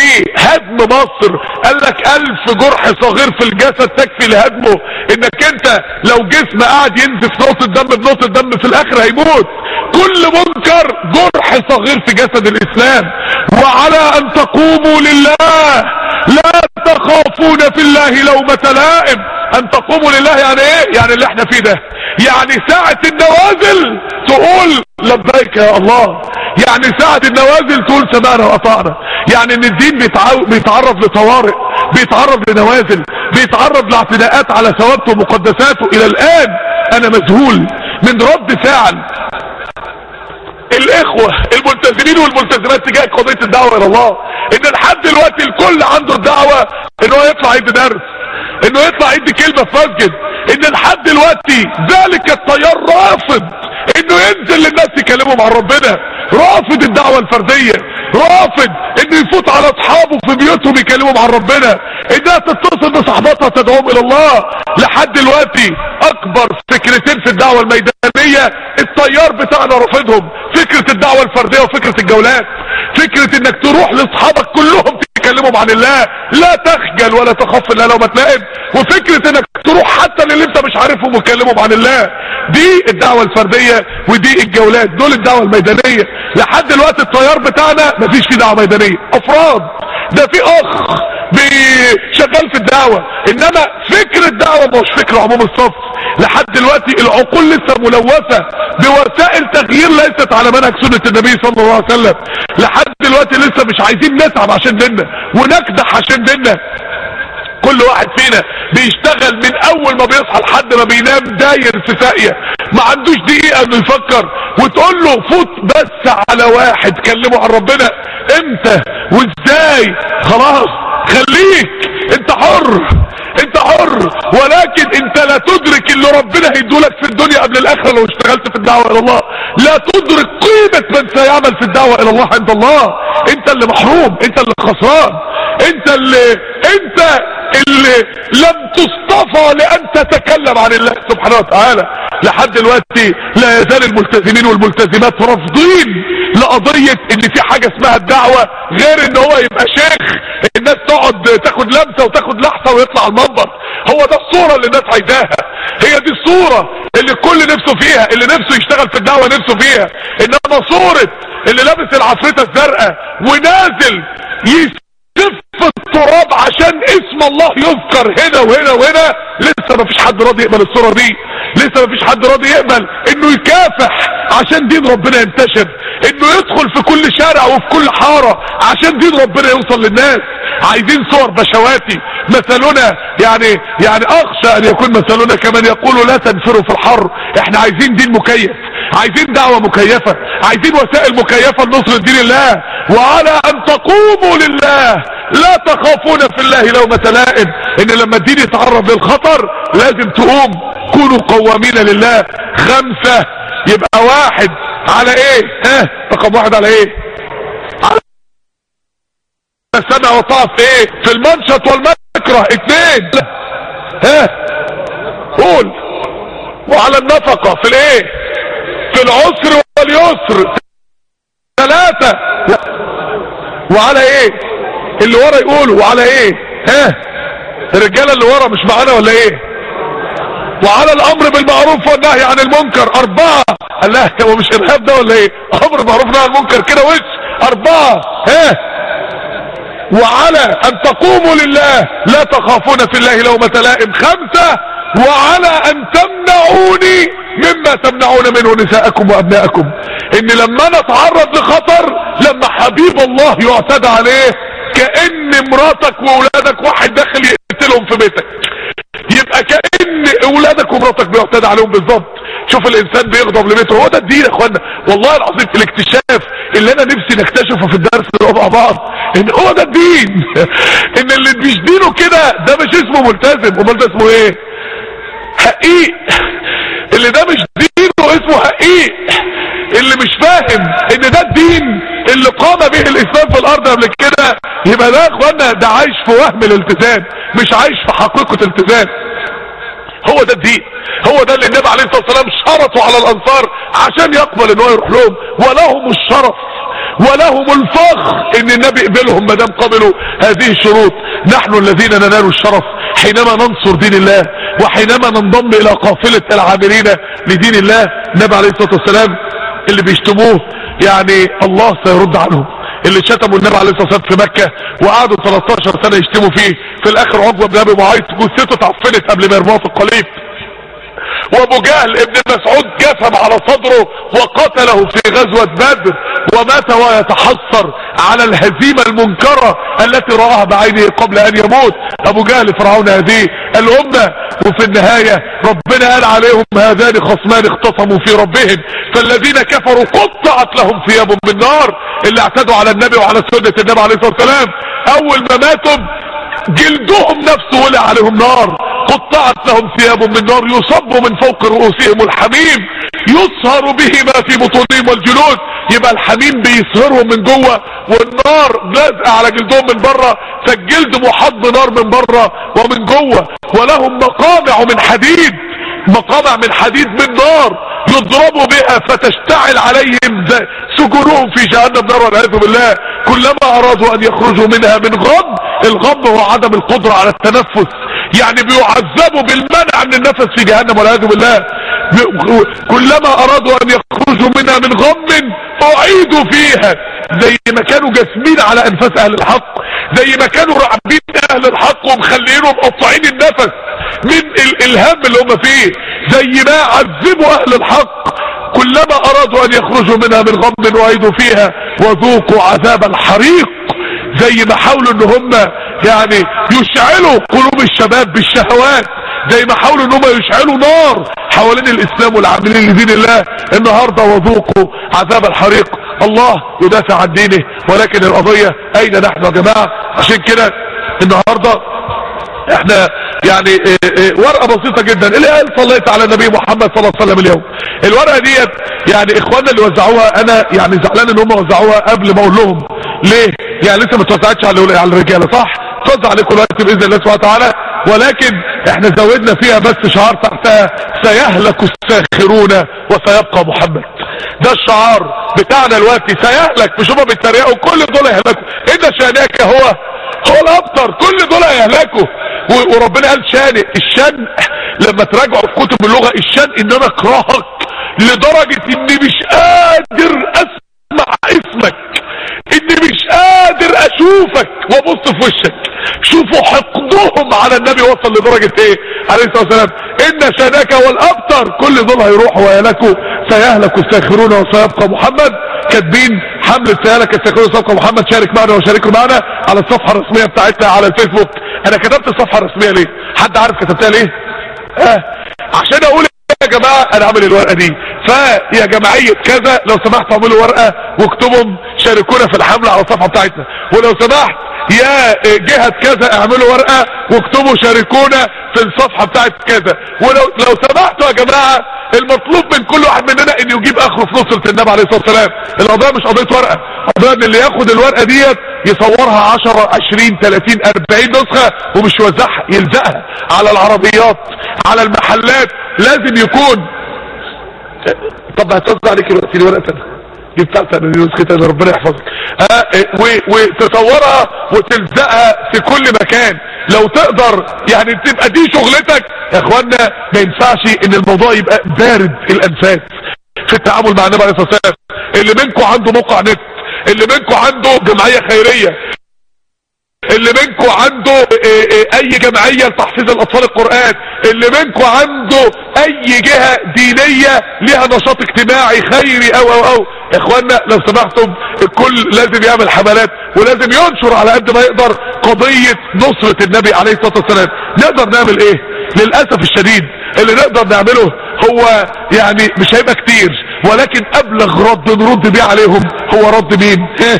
لهدم مصر قال لك الف جرح صغير في الجسد تكفي لهدمه انك انت لو جسم قاعد ينزف نقطة دم بنقطة دم في الاخر هيموت كل منكر جرح صغير في جسد الاسلام وعلى ان تقوموا لله لا تخافون في الله لومة لائم ان تقوموا لله يعني ايه يعني اللي احنا فيه ده يعني ساعة النوازل تقول لبيك يا الله يعني ساعة النوازل تقول سمعنا واطعنا يعني ان الدين بيتعو... بيتعرض لطوارئ بيتعرض لنوازل بيتعرض لاعتداءات على ثوابته ومقدساته الى الان انا مذهول من رد فعل الاخوة الملتزمين والملتزمات تجاه قضية الدعوة الى الله ان لحد دلوقتي الكل عنده الدعوة ان هو يطلع يدي درس انه يطلع يدي كلمة في مسجد ان لحد دلوقتي ذلك التيار رافض انه ينزل للناس يكلمهم عن ربنا رافض الدعوة الفردية رافض انه يفوت على اصحابه في بيوتهم يكلمهم عن ربنا انها تتصل بصحباتها تدعوهم الى الله لحد دلوقتي اكبر فكرتين في الدعوة الميدانية التيار بتاعنا رافضهم فكرة الدعوة الفردية وفكرة الجولات فكرة انك تروح لاصحابك كلهم تكلمهم عن الله لا تخجل ولا تخاف الا لو ما تلاقب وفكرة انك تروح حتى للي انت مش عارفهم وتكلمهم عن الله دي الدعوة الفردية ودي الجولات دول الدعوة الميدانية لحد دلوقتي التيار بتاعنا مفيش فيه دعوة ميدانية افراد ده في اخ شغال في الدعوة انما فكر الدعوة مش فكر عموم الصف لحد دلوقتي العقول لسه ملوثة بوسائل تغيير ليست على منهج سنة النبي صلى الله عليه وسلم لحد دلوقتي لسه مش عايزين نتعب عشان ديننا ونكدح عشان ديننا كل واحد فينا بيشتغل من اول ما بيصحى لحد ما بينام داير في ساقية ما عندوش دقيقة انه يفكر وتقول له فوت بس على واحد كلمه عن ربنا امتى وازاي خلاص خليك انت حر انت حر ولكن انت لا تدرك اللي ربنا هيدولك في الدنيا قبل الاخره لو اشتغلت في الدعوه الى الله لا تدرك قيمه من سيعمل في الدعوه الى الله عند الله انت اللي محروم انت اللي خسران انت اللي انت اللي لم تصطفى لان تتكلم عن الله سبحانه وتعالى لحد دلوقتي لا يزال الملتزمين والملتزمات رافضين لقضية ان في حاجة اسمها الدعوة غير ان هو يبقى شيخ الناس تقعد تاخد لمسة وتاخد لحظة ويطلع المنبر هو ده الصورة اللي الناس عايزاها هي دي الصورة اللي الكل نفسه فيها اللي نفسه يشتغل في الدعوة نفسه فيها انما صورة اللي لابس العفريتة الزرقاء ونازل يسف التراب عشان اسم الله يذكر هنا وهنا وهنا لسه ما فيش حد راضي يقبل الصورة دي لسه ما فيش حد راضي يقبل انه يكافح عشان دين ربنا ينتشر انه يدخل في كل شارع وفي كل حارة عشان دين ربنا يوصل للناس عايزين صور بشواتي مثلنا يعني يعني اخشى ان يكون مثلنا كمان يقولوا لا تنفروا في الحر احنا عايزين دين مكيف عايزين دعوة مكيفة عايزين وسائل مكيفة لنصر دين الله وعلى ان تقوموا لله لا تخافون في الله لومة لائم ان لما الدين يتعرض للخطر لازم تقوم كونوا قوامين لله خمسة يبقى واحد على ايه ها رقم واحد على ايه على السمع وطاعة في ايه في المنشط والمكره اتنين ها قول وعلى النفقة في الايه في العسر واليسر ثلاثة وعلى ايه اللي ورا يقولوا وعلى ايه ها الرجالة اللي ورا مش معانا ولا ايه وعلى الامر بالمعروف والنهي عن المنكر اربعة قال لا هو مش ارهاب ده ولا ايه امر بالمعروف والنهي عن المنكر كده وش اربعة ها وعلى ان تقوموا لله لا تخافون في الله لومة لائم خمسة وعلى ان تمنعوني مما تمنعون منه نساءكم وابناءكم ان لما انا اتعرض لخطر لما حبيب الله يعتدى عليه كأن مراتك واولادك واحد داخل يقتلهم في بيتك يبقى كأن اولادك ومراتك بيعتدى عليهم بالظبط شوف الانسان بيغضب لبيته هو ده الدين يا اخوانا والله العظيم الاكتشاف اللي انا نفسي نكتشفه في الدرس ده مع بعض ان هو ده الدين ان اللي مش دينه كده ده مش اسمه ملتزم امال ده اسمه ايه حقيق اللي ده مش دينه اسمه حقيق اللي مش فاهم ان ده الدين اللي قام به الاسلام في الارض قبل كده يبقى ده يا اخوانا ده عايش في وهم الالتزام مش عايش في حقيقة التزام هو ده الدين هو ده اللي النبي عليه الصلاة والسلام شرطوا على الانصار عشان يقبل ان هو يروح لهم ولهم الشرف ولهم الفخر ان النبي يقبلهم ما دام قبلوا هذه الشروط نحن الذين ننال الشرف حينما ننصر دين الله وحينما ننضم الى قافلة العاملين لدين الله النبي عليه الصلاة والسلام اللي بيشتموه يعني الله سيرد عنهم اللي شتموا النبي عليه الصلاه والسلام في مكه وقعدوا 13 سنه يشتموا فيه في الاخر عقبه بن ابي معيط جثته اتعفنت قبل ما يرموها في القليب وابو جهل ابن مسعود جثم على صدره وقتله في غزوة بدر ومات ويتحسر على الهزيمة المنكرة التي رآها بعينه قبل ان يموت ابو جهل فرعون هذه الامة وفي النهاية ربنا قال عليهم هذان خصمان اختصموا في ربهم فالذين كفروا قطعت لهم ثياب من نار اللي اعتدوا على النبي وعلى سنة النبي عليه الصلاة والسلام اول ما ماتوا جلدهم نفسه ولع عليهم نار قطعت لهم ثياب من نار يصب من فوق رؤوسهم الحميم يصهر به ما في بطونهم والجلود يبقى الحميم بيصهرهم من جوه والنار لازقه على جلدهم من بره فالجلد محاط بنار من بره ومن جوه ولهم مقامع من حديد مقامع من حديد من نار يضربوا بها فتشتعل عليهم سجونهم في جهنم نار والعياذ بالله كلما ارادوا ان يخرجوا منها من غم الغم هو عدم القدرة على التنفس يعني بيعذبوا بالمنع من النفس في جهنم والعياذ بالله كلما ارادوا ان يخرجوا منها من غم اعيدوا فيها زي ما كانوا جاسمين على انفاس اهل الحق زي ما كانوا راعبين اهل الحق ومخلينهم قطعين النفس من ال الهم اللي هم فيه زي ما عذبوا اهل الحق كلما ارادوا ان يخرجوا منها من غم اعيدوا فيها وذوقوا عذاب الحريق زي ما حاولوا ان هم يعني يشعلوا قلوب الشباب بالشهوات زي ما حاولوا ان هم يشعلوا نار حوالين الاسلام والعاملين لدين الله النهارده وذوقوا عذاب الحريق الله يدافع عن دينه ولكن القضية اين نحن يا جماعة عشان كده النهاردة احنا يعني إيه إيه ورقه بسيطه جدا اللي قال صليت على النبي محمد صلى الله عليه وسلم اليوم الورقه ديت يعني اخواننا اللي وزعوها انا يعني زعلان ان هم وزعوها قبل ما اقول لهم ليه يعني لسه ما اتوزعتش على على الرجاله صح توزع عليكم دلوقتي باذن الله سبحانه وتعالى ولكن احنا زودنا فيها بس شعار تحتها سيهلك الساخرون وسيبقى محمد ده الشعار بتاعنا دلوقتي سيهلك مش هما بيتريقوا كل دول هيهلكوا ان شانك هو هو الابتر كل دول هيهلكوا و- وربنا قال شان الشان لما تراجعوا في كتب اللغه الشان ان انا اكرهك لدرجه اني مش قادر اسمع اسمك اني مش قادر اشوفك وابص في وشك شوفوا حقدهم على النبي وصل لدرجة ايه عليه الصلاة والسلام ان شانك والابتر كل دول هيروحوا ويهلكوا سيهلك الساخرون وسيبقى محمد كاتبين حملة سيهلك الساخرون وسيبقى محمد شارك معنا وشاركوا معنا على الصفحة الرسمية بتاعتنا على الفيسبوك انا كتبت الصفحة الرسمية ليه حد عارف كتبتها ليه اه عشان اقول يا جماعة انا عامل الورقة دي فيا جماعية كذا لو سمحت اعملوا ورقة واكتبهم شاركونا في الحملة على الصفحة بتاعتنا ولو سمحت يا جهة كذا اعملوا ورقة واكتبوا شاركونا في الصفحة بتاعت كذا ولو لو سمحتوا يا جماعة المطلوب من كل واحد مننا ان يجيب اخره في نصرة النبي عليه الصلاة والسلام القضية مش قضية ورقة قضية ان اللي ياخد الورقة ديت يصورها 10 20 30 40 نسخة ومش يوزعها يلزقها على العربيات على المحلات لازم يكون طب هتوزع عليك دلوقتي الورقة تانية دي بتاعت انا دي نسختها اللي ربنا يحفظك آه و- وتصورها وتلزقها في كل مكان لو تقدر يعني تبقى دي شغلتك يا اخوانا ما ينفعش ان الموضوع يبقى بارد الانفاس في التعامل مع النبي عليه الصلاه والسلام اللي منكم عنده موقع نت اللي منكم عنده جمعيه خيريه اللي منكم عنده إيه إيه اي جمعية لتحفيظ الاطفال القرآن اللي منكم عنده اي جهة دينية ليها نشاط اجتماعي خيري او او او اخوانا لو سمحتم الكل لازم يعمل حملات ولازم ينشر على قد ما يقدر قضية نصرة النبي عليه الصلاة والسلام نقدر نعمل ايه للأسف الشديد اللي نقدر نعمله هو يعني مش هيبقى كتير ولكن ابلغ رد نرد بيه عليهم هو رد مين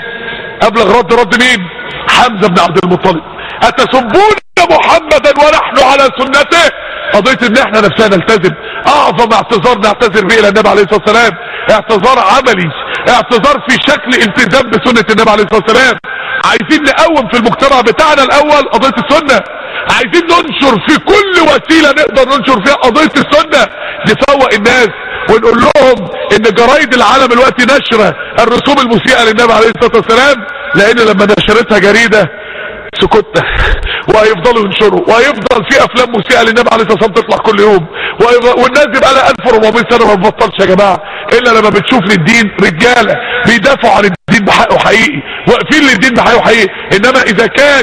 ابلغ رد رد مين حمزة بن عبد المطلب اتسبون محمدا ونحن على سنته قضية ان احنا نفسنا نلتزم اعظم اعتذار نعتذر به الى النبي عليه الصلاة والسلام اعتذار عملي اعتذار في شكل التزام بسنة النبي عليه الصلاة والسلام عايزين نقوم في المجتمع بتاعنا الاول قضية السنة عايزين ننشر في كل وسيلة نقدر ننشر فيها قضية السنة نفوق الناس ونقول لهم ان جرايد العالم الوقت نشرة الرسوم المسيئة للنبي عليه الصلاة والسلام لان لما نشرتها جريدة سكتنا وهيفضلوا ينشروا وهيفضل في افلام مسيئة للنبي عليه الصلاة والسلام تطلع كل يوم وهيفضل- والناس دي بقى لها 1400 سنة ما بتبطلش يا جماعة الا لما بتشوف للدين رجالة بيدافعوا عن الدين بحقه حقيقي واقفين للدين بحقه حقيقي انما اذا كان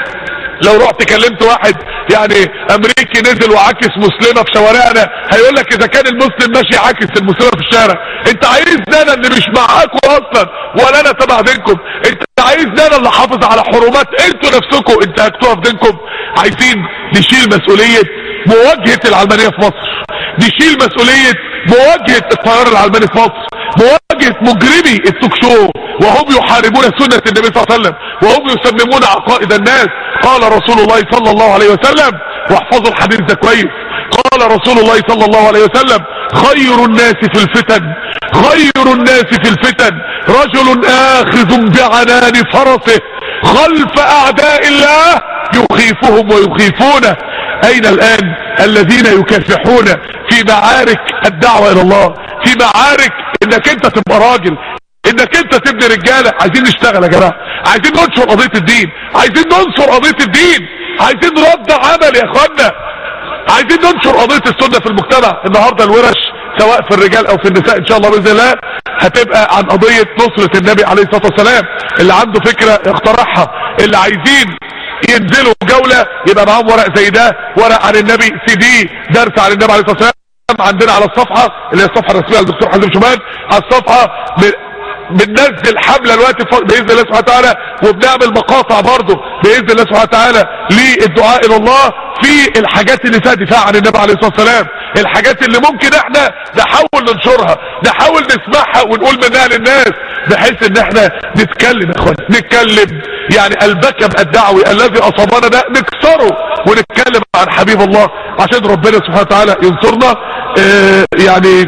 لو رحت كلمت واحد يعني امريكي نزل وعاكس مسلمة في شوارعنا هيقول لك اذا كان المسلم ماشي عاكس المسلمة في الشارع انت عايزني انا اللي مش معاكم اصلا ولا انا تبع دينكم انت عايزني انا اللي حافظ على حرمات انتوا نفسكم انتهكتوها في دينكم عايزين نشيل مسؤولية مواجهة العلمانية في مصر نشيل مسؤولية مواجهة التيار العلماني في مصر مواجهة مجرمي التوك شو وهم يحاربون سنة النبي صلى الله عليه وسلم وهم يسممون عقائد الناس قال رسول الله صلى الله عليه وسلم واحفظوا الحديث ده كويس قال رسول الله صلى الله عليه وسلم خير الناس في الفتن خير الناس في الفتن رجل آخذ بعنان فرسه خلف أعداء الله يخيفهم ويخيفونه أين الآن الذين يكافحون في معارك الدعوة إلى الله في معارك إنك أنت تبقى راجل انك انت تبني رجالة عايزين نشتغل يا جماعة عايزين ننشر قضية الدين عايزين ننشر قضية الدين عايزين رد عمل يا اخوانا عايزين ننشر قضية السنة في المجتمع النهاردة الورش سواء في الرجال او في النساء ان شاء الله باذن الله هتبقى عن قضية نصرة النبي عليه الصلاة والسلام اللي عنده فكرة يقترحها اللي عايزين ينزلوا جولة يبقى معاهم ورق زي ده ورق عن النبي سي دي درس عن النبي عليه الصلاة والسلام عندنا على الصفحة اللي هي الصفحة الرسمية للدكتور حازم شمال على الصفحة ب- بننزل حملة الوقت ف- بإذن الله سبحانه وتعالى وبنعمل مقاطع برضه بإذن الله سبحانه وتعالى للدعاء إلى الله في الحاجات اللي فيها دفاع عن النبي عليه الصلاة والسلام الحاجات اللي ممكن احنا نحاول ننشرها نحاول نسمعها ونقول منها للناس بحيث ان احنا نتكلم يا اخوان نتكلم يعني البكم الدعوي الذي اصابنا ده نكسره ونتكلم عن عن حبيب الله عشان ربنا سبحانه وتعالى ينصرنا آه يعني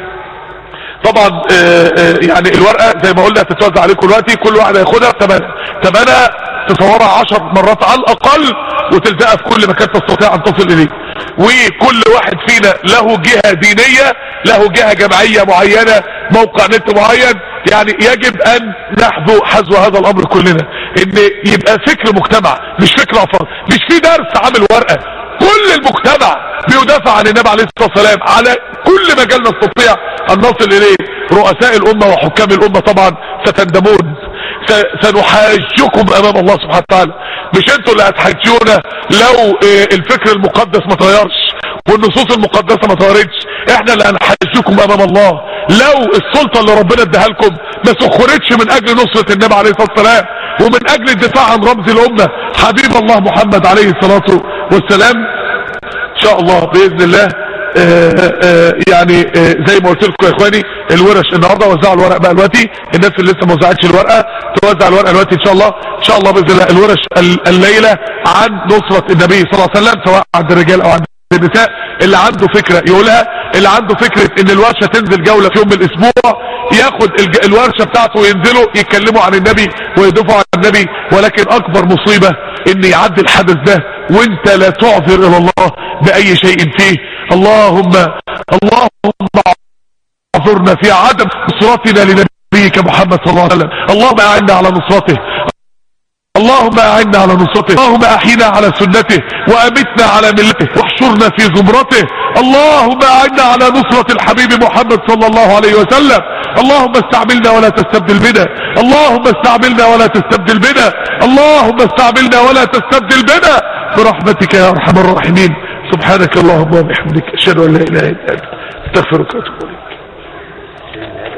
طبعا آه، آه، يعني الورقة زي ما قلنا هتتوزع عليكم دلوقتي كل واحد هياخدها بثمنها ثمنها تصورها عشر مرات على الاقل وتلزقها في كل مكان تستطيع ان تصل اليه وكل واحد فينا له جهة دينية له جهة جمعية معينة موقع نت معين يعني يجب ان نحذو حذو هذا الامر كلنا ان يبقى فكر مجتمع مش فكر افراد مش في درس عامل ورقة كل المجتمع بيدافع عن النبي عليه الصلاة والسلام على كل مجال نستطيع ان نصل اليه رؤساء الامة وحكام الامة طبعا ستندمون س- سنحاجكم امام الله سبحانه وتعالى مش انتوا اللي هتحاجونا لو آه، الفكر المقدس ما تغيرش والنصوص المقدسة ما تغيرتش احنا اللي هنحاجكم امام الله لو السلطة اللي ربنا اداها لكم ما سخرتش من اجل نصرة النبي عليه الصلاة والسلام ومن اجل الدفاع عن رمز الامة حبيب الله محمد عليه الصلاة والسلام ان شاء الله باذن الله آه، آه، يعني آه، زي ما قلت لكم يا اخواني الورش النهارده وزعوا الورق بقى دلوقتي الناس اللي لسه ما وزعتش الورقه توزع الورقه دلوقتي ان شاء الله ان شاء الله باذن الله الورش ال- الليله عن نصره النبي صلى الله عليه وسلم سواء عند الرجال او عند النساء اللي عنده فكره يقولها اللي عنده فكره ان الورشه تنزل جوله في يوم من الاسبوع ياخد الج- الورشه بتاعته وينزلوا يتكلموا عن النبي ويدافعوا عن النبي ولكن اكبر مصيبه ان يعدي الحدث ده وانت لا تعذر الى الله باي شيء فيه اللهم اللهم اعذرنا في عدم نصرتنا لنبيك محمد صلى الله عليه وسلم اللهم اعنا على نصرته اللهم اعنا على نصرته اللهم احينا على سنته وامتنا على ملته واحشرنا في زمرته اللهم اعنا على نصرة الحبيب محمد صلى الله عليه وسلم اللهم استعملنا ولا تستبدل بنا اللهم استعملنا ولا تستبدل بنا اللهم استعملنا ولا تستبدل بنا برحمتك يا ارحم الراحمين سبحانك اللهم وبحمدك اشهد ان لا اله الا انت استغفرك واتوب اليك